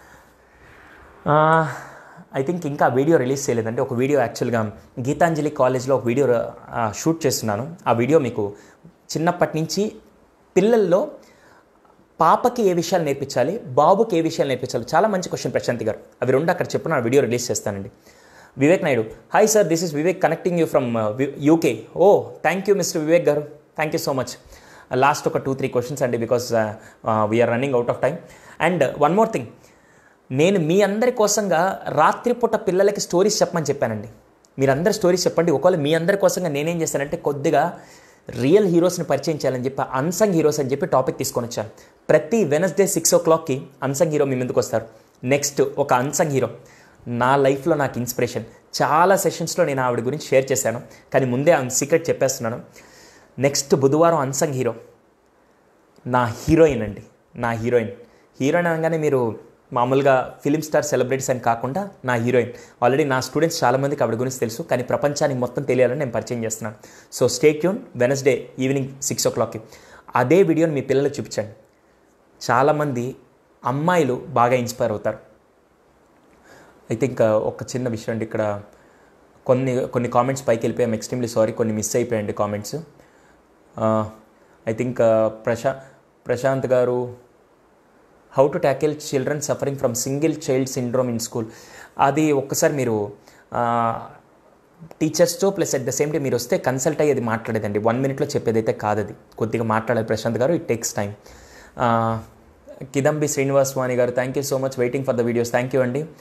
ఐ థింక్ ఇంకా వీడియో రిలీజ్ చేయలేదండి ఒక వీడియో యాక్చువల్గా గీతాంజలి కాలేజ్లో ఒక వీడియో ఆ, షూట్ చేస్తున్నాను ఆ వీడియో మీకు చిన్నప్పటి నుంచి పిల్లల్లో పాపకి ఏ విషయాలు నేర్పించాలి బాబుకి ఏ విషయాలు నేర్పించాలి చాలా మంచి క్వశ్చన్ ప్రశాంతి గారు అవి రెండు అక్కడ చెప్పిన ఆ వీడియో రిలీజ్ చేస్తానండి Vivek Naidu hi sir this is Vivek connecting you from UK oh thank you mister Vivek గారు thank you so much last ఒక టూ త్రీ క్వశ్చన్స్ అండి because we are running out of time and one more thing నేను మీ అందరి కోసంగా రాత్రిపూట పిల్లలకి స్టోరీస్ చెప్పమని చెప్పానండి మీరందరు స్టోరీస్ చెప్పండి ఒకవేళ మీ అందరి కోసంగా నేనేం చేశానంటే కొద్దిగా రియల్ హీరోస్ని పరిచయం చేయాలని చెప్పి అన్సంగ్ హీరోస్ అని చెప్పి టాపిక్ తీసుకొని వచ్చాను ప్రతి వెనస్డే సిక్స్ ఓ క్లాక్కి అన్సంగ్ హీరో మీ ముందుకు వస్తారు నెక్స్ట్ ఒక అన్సంగ్ హీరో నా లైఫ్లో నాకు ఇన్స్పిరేషన్ చాలా సెషన్స్లో నేను ఆవిడ గురించి షేర్ చేశాను కానీ ముందే ఆ సీక్రెట్ చెప్పేస్తున్నాను నెక్స్ట్ బుధవారం అన్సంగ్ హీరో నా హీరోయిన్ అండి నా హీరోయిన్ హీరోయిన్ అనగానే మీరు మామూలుగా ఫిలిం స్టార్ సెలబ్రిటీస్ అని కాకుండా నా హీరోయిన్ ఆల్రెడీ నా స్టూడెంట్స్ చాలామందికి ఆవిడ గురించి తెలుసు కానీ ప్రపంచానికి మొత్తం తెలియాలని నేను పరిచయం చేస్తున్నాను so stay tune Wednesday evening six ఓ క్లాక్కి అదే వీడియోని మీ పిల్లలకు చూపించండి చాలామంది అమ్మాయిలు బాగా ఇన్స్పైర్ అవుతారు ఐ థింక్ ఒక చిన్న విషయం అండి ఇక్కడ కొన్ని కొన్ని కామెంట్స్ పైకి వెళ్ళిపోయాం ఎక్స్ట్రీమ్లీ సారీ కొన్ని మిస్ అయిపోయాయండి కామెంట్స్ ఐ థింక్ ప్రశా ప్రశాంత్ గారు how to tackle children suffering from single child syndrome in school అది ఒక్కసారి మీరు టీచర్స్తో plus at the same time మీరు వస్తే కన్సల్ట్ అయ్యి అది మాట్లాడేదండి వన్ మినిట్లో చెప్పేదైతే కాదు అది కొద్దిగా మాట్లాడాలి ప్రశాంత్ గారు it takes time Kidambi Srinivas Vani గారు thank you so much waiting for the videos thank you అండి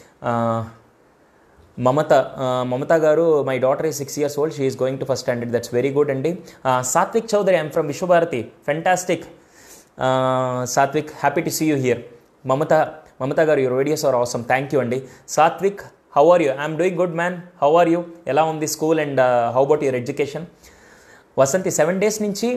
మమత మమత గారు మై డాటర్ ఈ six years old she is going to first standard that's very good అండి Satvik Chowdary I'm from Visvabharati fantastic Satvik happy to see you here Mamata Mamata గారు your videos are అవసరం thank you అండి Satvik how are you I'm doing good man how are you ఎలా ఉంది school and how about your education Vasanthi seven days నుంచి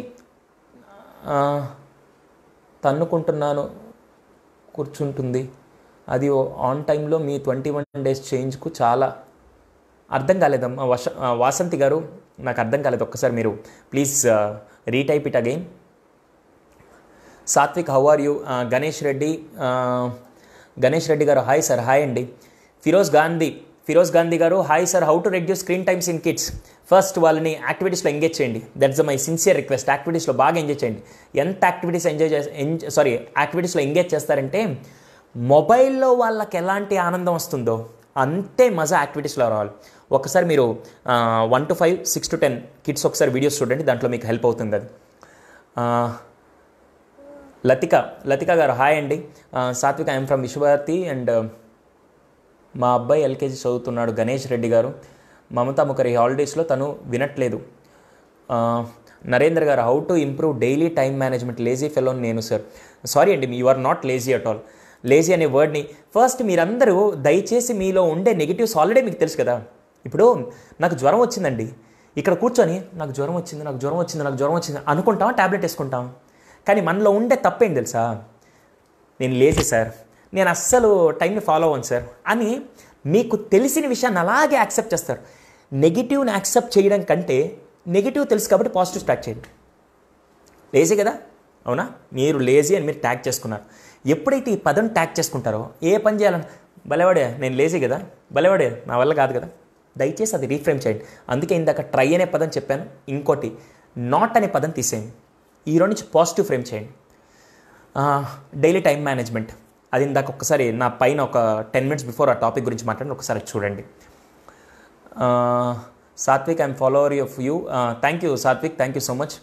తన్నుకుంటున్నాను కూర్చుంటుంది అది on టైంలో మీ ట్వంటీ వన్ డేస్ చేంజ్కు చాలా అర్థం కాలేదమ్మా వస వాసంతి గారు నాకు అర్థం కాలేదు ఒక్కసారి మీరు please retype it again Satvik how are you Ganesh Reddy Ganesh Reddy గారు హాయ్ సార్ హాయ్ అండి ఫిరోజ్ గాంధీ ఫిరోజ్ గాంధీ గారు hi sir how to reduce screen times in kids first వాళ్ళని యాక్టివిటీస్లో ఎంగేజ్ చేయండి దట్స్ మై సిన్సియర్ రిక్వెస్ట్ యాక్టివిటీస్లో బాగా ఎంజాయ్ చేయండి ఎంత యాక్టివిటీస్ ఎంజాయ్ చేసి సారీ యాక్టివిటీస్లో ఎంగేజ్ చేస్తారంటే మొబైల్లో వాళ్ళకి ఎలాంటి ఆనందం వస్తుందో అంతే మజా యాక్టివిటీస్లో రావాలి ఒకసారి మీరు one to five six to ten kids ఒకసారి వీడియోస్ చూడండి దాంట్లో మీకు హెల్ప్ అవుతుంది అది లతిక లతిక గారు హాయ్ అండి Satvik I'm from Visvabharati and మా అబ్బాయి ఎల్కేజీ చదువుతున్నాడు గణేష్ రెడ్డి గారు మమతా ముఖరి హాలిడేస్లో తను వినట్లేదు నరేంద్ర గారు how to improve daily time management lazy ఫెలోన్ నేను సార్ సారీ అండి you are not lazy at all lazy అనే వర్డ్ని ఫస్ట్ మీరందరూ దయచేసి మీలో ఉండే నెగిటివ్స్ ఆల్రెడీ మీకు తెలుసు కదా ఇప్పుడు నాకు జ్వరం వచ్చిందండి ఇక్కడ కూర్చొని నాకు జ్వరం వచ్చింది నాకు జ్వరం వచ్చింది నాకు జ్వరం వచ్చింది అనుకుంటాం ట్యాబ్లెట్ వేసుకుంటాం కానీ మనలో ఉండే తప్పేం తెలుసా నేను లేజీ సార్ నేను అస్సలు టైంని ఫాలో అవ్వను సార్ అని మీకు తెలిసిన విషయాన్ని అలాగే యాక్సెప్ట్ చేస్తారు నెగిటివ్ని యాక్సెప్ట్ చేయడం కంటే నెగిటివ్ తెలుసు కాబట్టి పాజిటివ్ స్టార్ట్ చేయండి లేజీ కదా అవునా మీరు లేజీ అని మీరు ట్యాగ్ చేసుకున్నారు ఎప్పుడైతే ఈ పదం ట్యాగ్ చేసుకుంటారో ఏ పని చేయాలని బలవాడే నేను లేజీ కదా బలవాడే నా వల్ల కాదు కదా దయచేసి అది రీఫ్రేమ్ చేయండి అందుకే ఇందాక ట్రై అనే పదం చెప్పాను ఇంకోటి నాట్ అనే పదం తీసేయండి ఈరోజు నుంచి పాజిటివ్ ఫ్రేమ్ చేయండి డైలీ టైం మేనేజ్మెంట్ అది ఇందాక ఒక్కసారి నా పైన ఒక టెన్ మినిట్స్ బిఫోర్ ఆ టాపిక్ గురించి మాట్లాడి ఒకసారి చూడండి Satvik I'm follower of you thank you Satvik thank you so much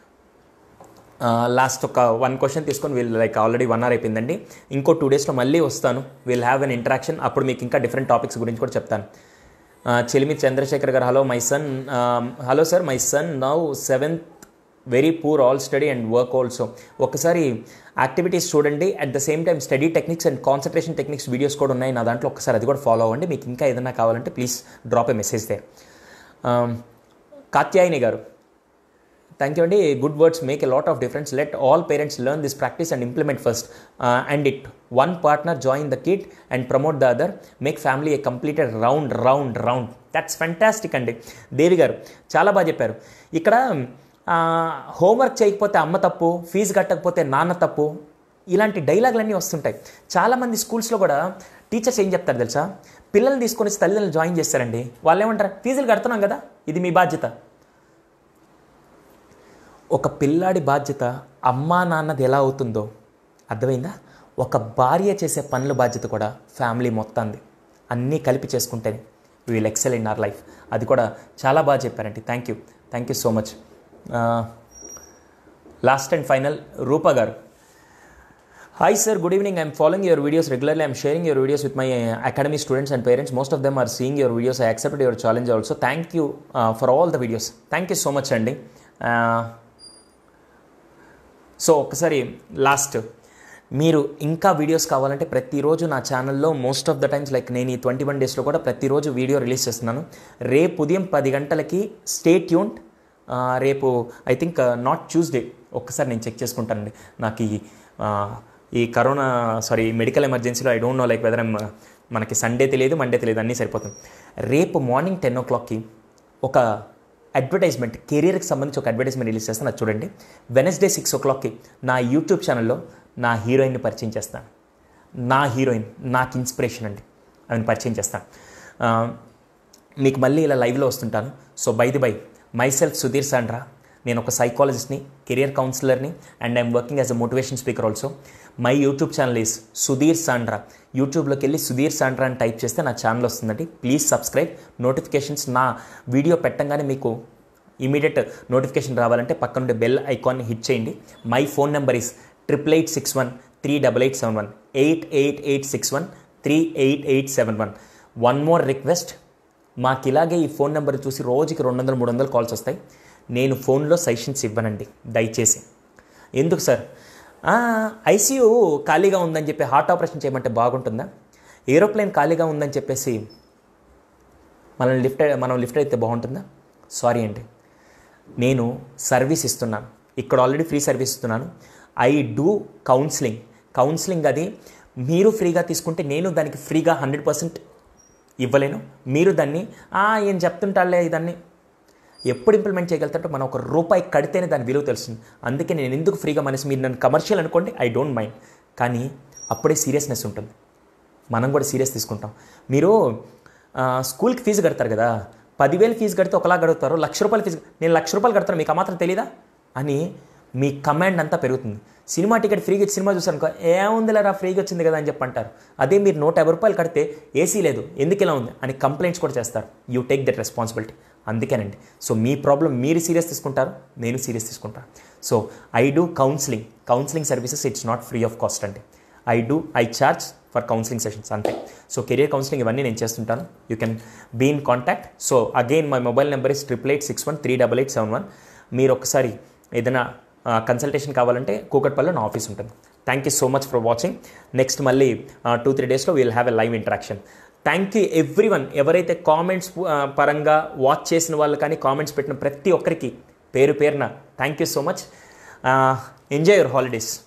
last ఒక వన్ క్వశ్చన్ తీసుకొని వీళ్ళు లైక్ ఆల్రెడీ వన్ అవర్ అయిపోయిందండి ఇంకో టూ డేస్లో మళ్ళీ వస్తాను విల్ హ్యావ్ అన్ ఇంటరాక్షన్ అప్పుడు మీకు ఇంకా డిఫరెంట్ టాపిక్స్ గురించి కూడా చెప్తాను చెలిమి చంద్రశేఖర్ గారు hello my son hello sir my son now seventh very poor all study and work also ఒకసారి యాక్టివిటీస్ చూడండి at the same time study techniques and concentration techniques videos కూడా ఉన్నాయి నా దాంట్లో ఒకసారి అది కూడా ఫాలో అవ్వండి మీకు ఇంకా ఏదైనా కావాలంటే ప్లీజ్ డ్రాప్ ఏ మెసేజ్ దే కాత్యాయని గారు థ్యాంక్ యూ అండి good words make a lot of difference let all parents learn this practice and implement first and it one partner join the kid and promote the other make family a completed round round round that's fantastic అండి దేవి గారు చాలా బాగా చెప్పారు ఇక్కడ homework చేయకపోతే అమ్మ తప్పు fee కట్టకపోతే నాన్న తప్పు ఇలాంటి డైలాగులన్నీ వస్తుంటాయి చాలామంది స్కూల్స్లో కూడా టీచర్స్ ఏం చెప్తారు తెలుసా పిల్లల్ని తీసుకొని తల్లిదండ్రులు జాయిన్ చేస్తారండి వాళ్ళు ఏమంటారు ఫీజులు కడుతున్నాం కదా ఇది మీ బాధ్యత ఒక పిల్లాడి బాధ్యత అమ్మా నాన్నది ఎలా అవుతుందో అర్థమైందా ఒక భార్య చేసే పనుల బాధ్యత కూడా ఫ్యామిలీ మొత్తాన్ని అన్నీ కలిపి చేసుకుంటేనే we'll excel in our life అది కూడా చాలా బాగా చెప్పారండి thank you thank you so much last and final Rupa గారు hi sir good evening I'm following your videos regularly I'm sharing your videos with my academy students and parents most of them are seeing your videos I accepted your challenge also thank you for all the videos thank you so much అండి so ఒకసారి last మీరు ఇంకా videos కావాలంటే ప్రతిరోజు నా ఛానల్లో most of the times like నేను ఈ ట్వంటీ వన్ డేస్లో కూడా ప్రతిరోజు వీడియో రిలీజ్ చేస్తున్నాను రేపు ఉదయం పది గంటలకి స్టే ట్యూన్డ్ రేపు ఐ థింక్ నాట్ ట్యూస్డే ఒక్కసారి నేను చెక్ చేసుకుంటానండి నాకు ఈ ఈ కరోనా సారీ మెడికల్ ఎమర్జెన్సీలో I don't know like whether మనకి సండే తెలియదు మండే తెలియదు అన్నీ సరిపోతుంది రేపు మార్నింగ్ టెన్ ఓ క్లాక్కి ఒక అడ్వర్టైజ్మెంట్ కెరీర్కి సంబంధించి ఒక అడ్వర్టైజ్మెంట్ రిలీజ్ చేస్తాను అది చూడండి వెనస్డే సిక్స్ ఓ క్లాక్కి నా యూట్యూబ్ ఛానల్లో నా హీరోయిన్ని పరిచయం చేస్తాను నా హీరోయిన్ నాకు ఇన్స్పిరేషన్ అండి ఆమెను పరిచయం చేస్తాను మీకు మళ్ళీ ఇలా లైవ్లో వస్తుంటాను so by the by myself Sudheer Sandra నేను ఒక సైకాలజిస్ట్ని కెరియర్ కౌన్సిలర్ని and I'm working as a motivation speaker also my YouTube channel is Sudheer Sandra యూట్యూబ్లోకి వెళ్ళి సుధీర్ సాండ్రా అని టైప్ చేస్తే నా ఛానల్ వస్తుందండి ప్లీజ్ సబ్స్క్రైబ్ నోటిఫికేషన్స్ నా వీడియో పెట్టంగానే మీకు ఇమీడియట్ నోటిఫికేషన్ రావాలంటే పక్కనుండే బెల్ ఐకాన్ని హిట్ చేయండి my phone number is triple eight six one three double eight seven one eight eight eight six one three eight eight seven one one more request మాకు ఇలాగే ఈ phone number చూసి రోజుకి రెండు వందలు మూడు వందలు కాల్స్ వస్తాయి నేను ఫోన్లో సజెషన్స్ ఇవ్వనండి దయచేసి ఎందుకు సార్ ఐసీయూ ఖాళీగా ఉందని చెప్పి హార్ట్ ఆపరేషన్ చేయమంటే బాగుంటుందా ఏరోప్లేన్ ఖాళీగా ఉందని చెప్పేసి మనం లిఫ్ట్ మనం లిఫ్ట్ అయితే బాగుంటుందా సారీ అండి నేను సర్వీస్ ఇస్తున్నాను ఇక్కడ ఆల్రెడీ ఫ్రీ సర్వీస్ ఇస్తున్నాను ఐ డూ కౌన్సిలింగ్ కౌన్సిలింగ్ అది మీరు ఫ్రీగా తీసుకుంటే నేను దానికి ఫ్రీగా హండ్రెడ్ పర్సెంట్ ఇవ్వలేను మీరు దాన్ని "ఆ, ఏం చెప్తుంటాలే ఇదాన్ని ఎప్పుడు ఇంప్లిమెంట్ చేయగలుగుతారో మనం ఒక రూపాయి కడితేనే దాని విలువ తెలుస్తుంది అందుకే నేను ఎందుకు ఫ్రీగా మనసు మీరు నన్ను కమర్షియల్ అనుకోండి ఐ డోంట్ మైండ్ కానీ అప్పుడే సీరియస్నెస్ ఉంటుంది మనం కూడా సీరియస్ తీసుకుంటాం మీరు ఆ, స్కూల్కి ఫీజు కడతారు కదా పదివేలు ఫీజు కడితే ఒకలా గడుగుతారు లక్ష రూపాయల ఫీజు నేను లక్ష రూపాయలు కడతాను మీకు ఆ మాత్రం తెలీదా అని మీ కమాండ్ అంతా పెరుగుతుంది సినిమా టికెట్ ఫ్రీగా ఇచ్చి సినిమా చూసాను అనుకో ఏముందిలేరా ఫ్రీగా వచ్చింది కదా అని చెప్పి అంటారు అదే మీరు నూట యాభై రూపాయలు కడితే ఏసీ లేదు ఎందుకు ఇలా ఉంది అని కంప్లైంట్స్ కూడా చేస్తారు యూ టేక్ దట్ రెస్పాన్సిబిలిటీ అందుకేనండి సో మీ ప్రాబ్లం మీరు సీరియస్ తీసుకుంటారు నేను సీరియస్ తీసుకుంటాను so I do counselling counselling services it's not free of cost అండి I do I charge for counselling sessions అంతే సో కెరియర్ కౌన్సిలింగ్ ఇవన్నీ నేను చేస్తుంటాను you can be in contact so again my mobile number is triple eight six one three double eight seven one మీరు ఒకసారి ఏదైనా consultation కావాలంటే కూకట్పల్లిలో నా ఆఫీస్ ఉంటుంది thank you so much for watching next మళ్ళీ టూ త్రీ డేస్లో we'll have a live interaction thank you everyone ఎవరైతే కామెంట్స్ పరంగా వాచ్ చేసిన వాళ్ళు కానీ కామెంట్స్ పెట్టిన ప్రతి ఒక్కరికి పేరు పేరున thank you so much enjoy your holidays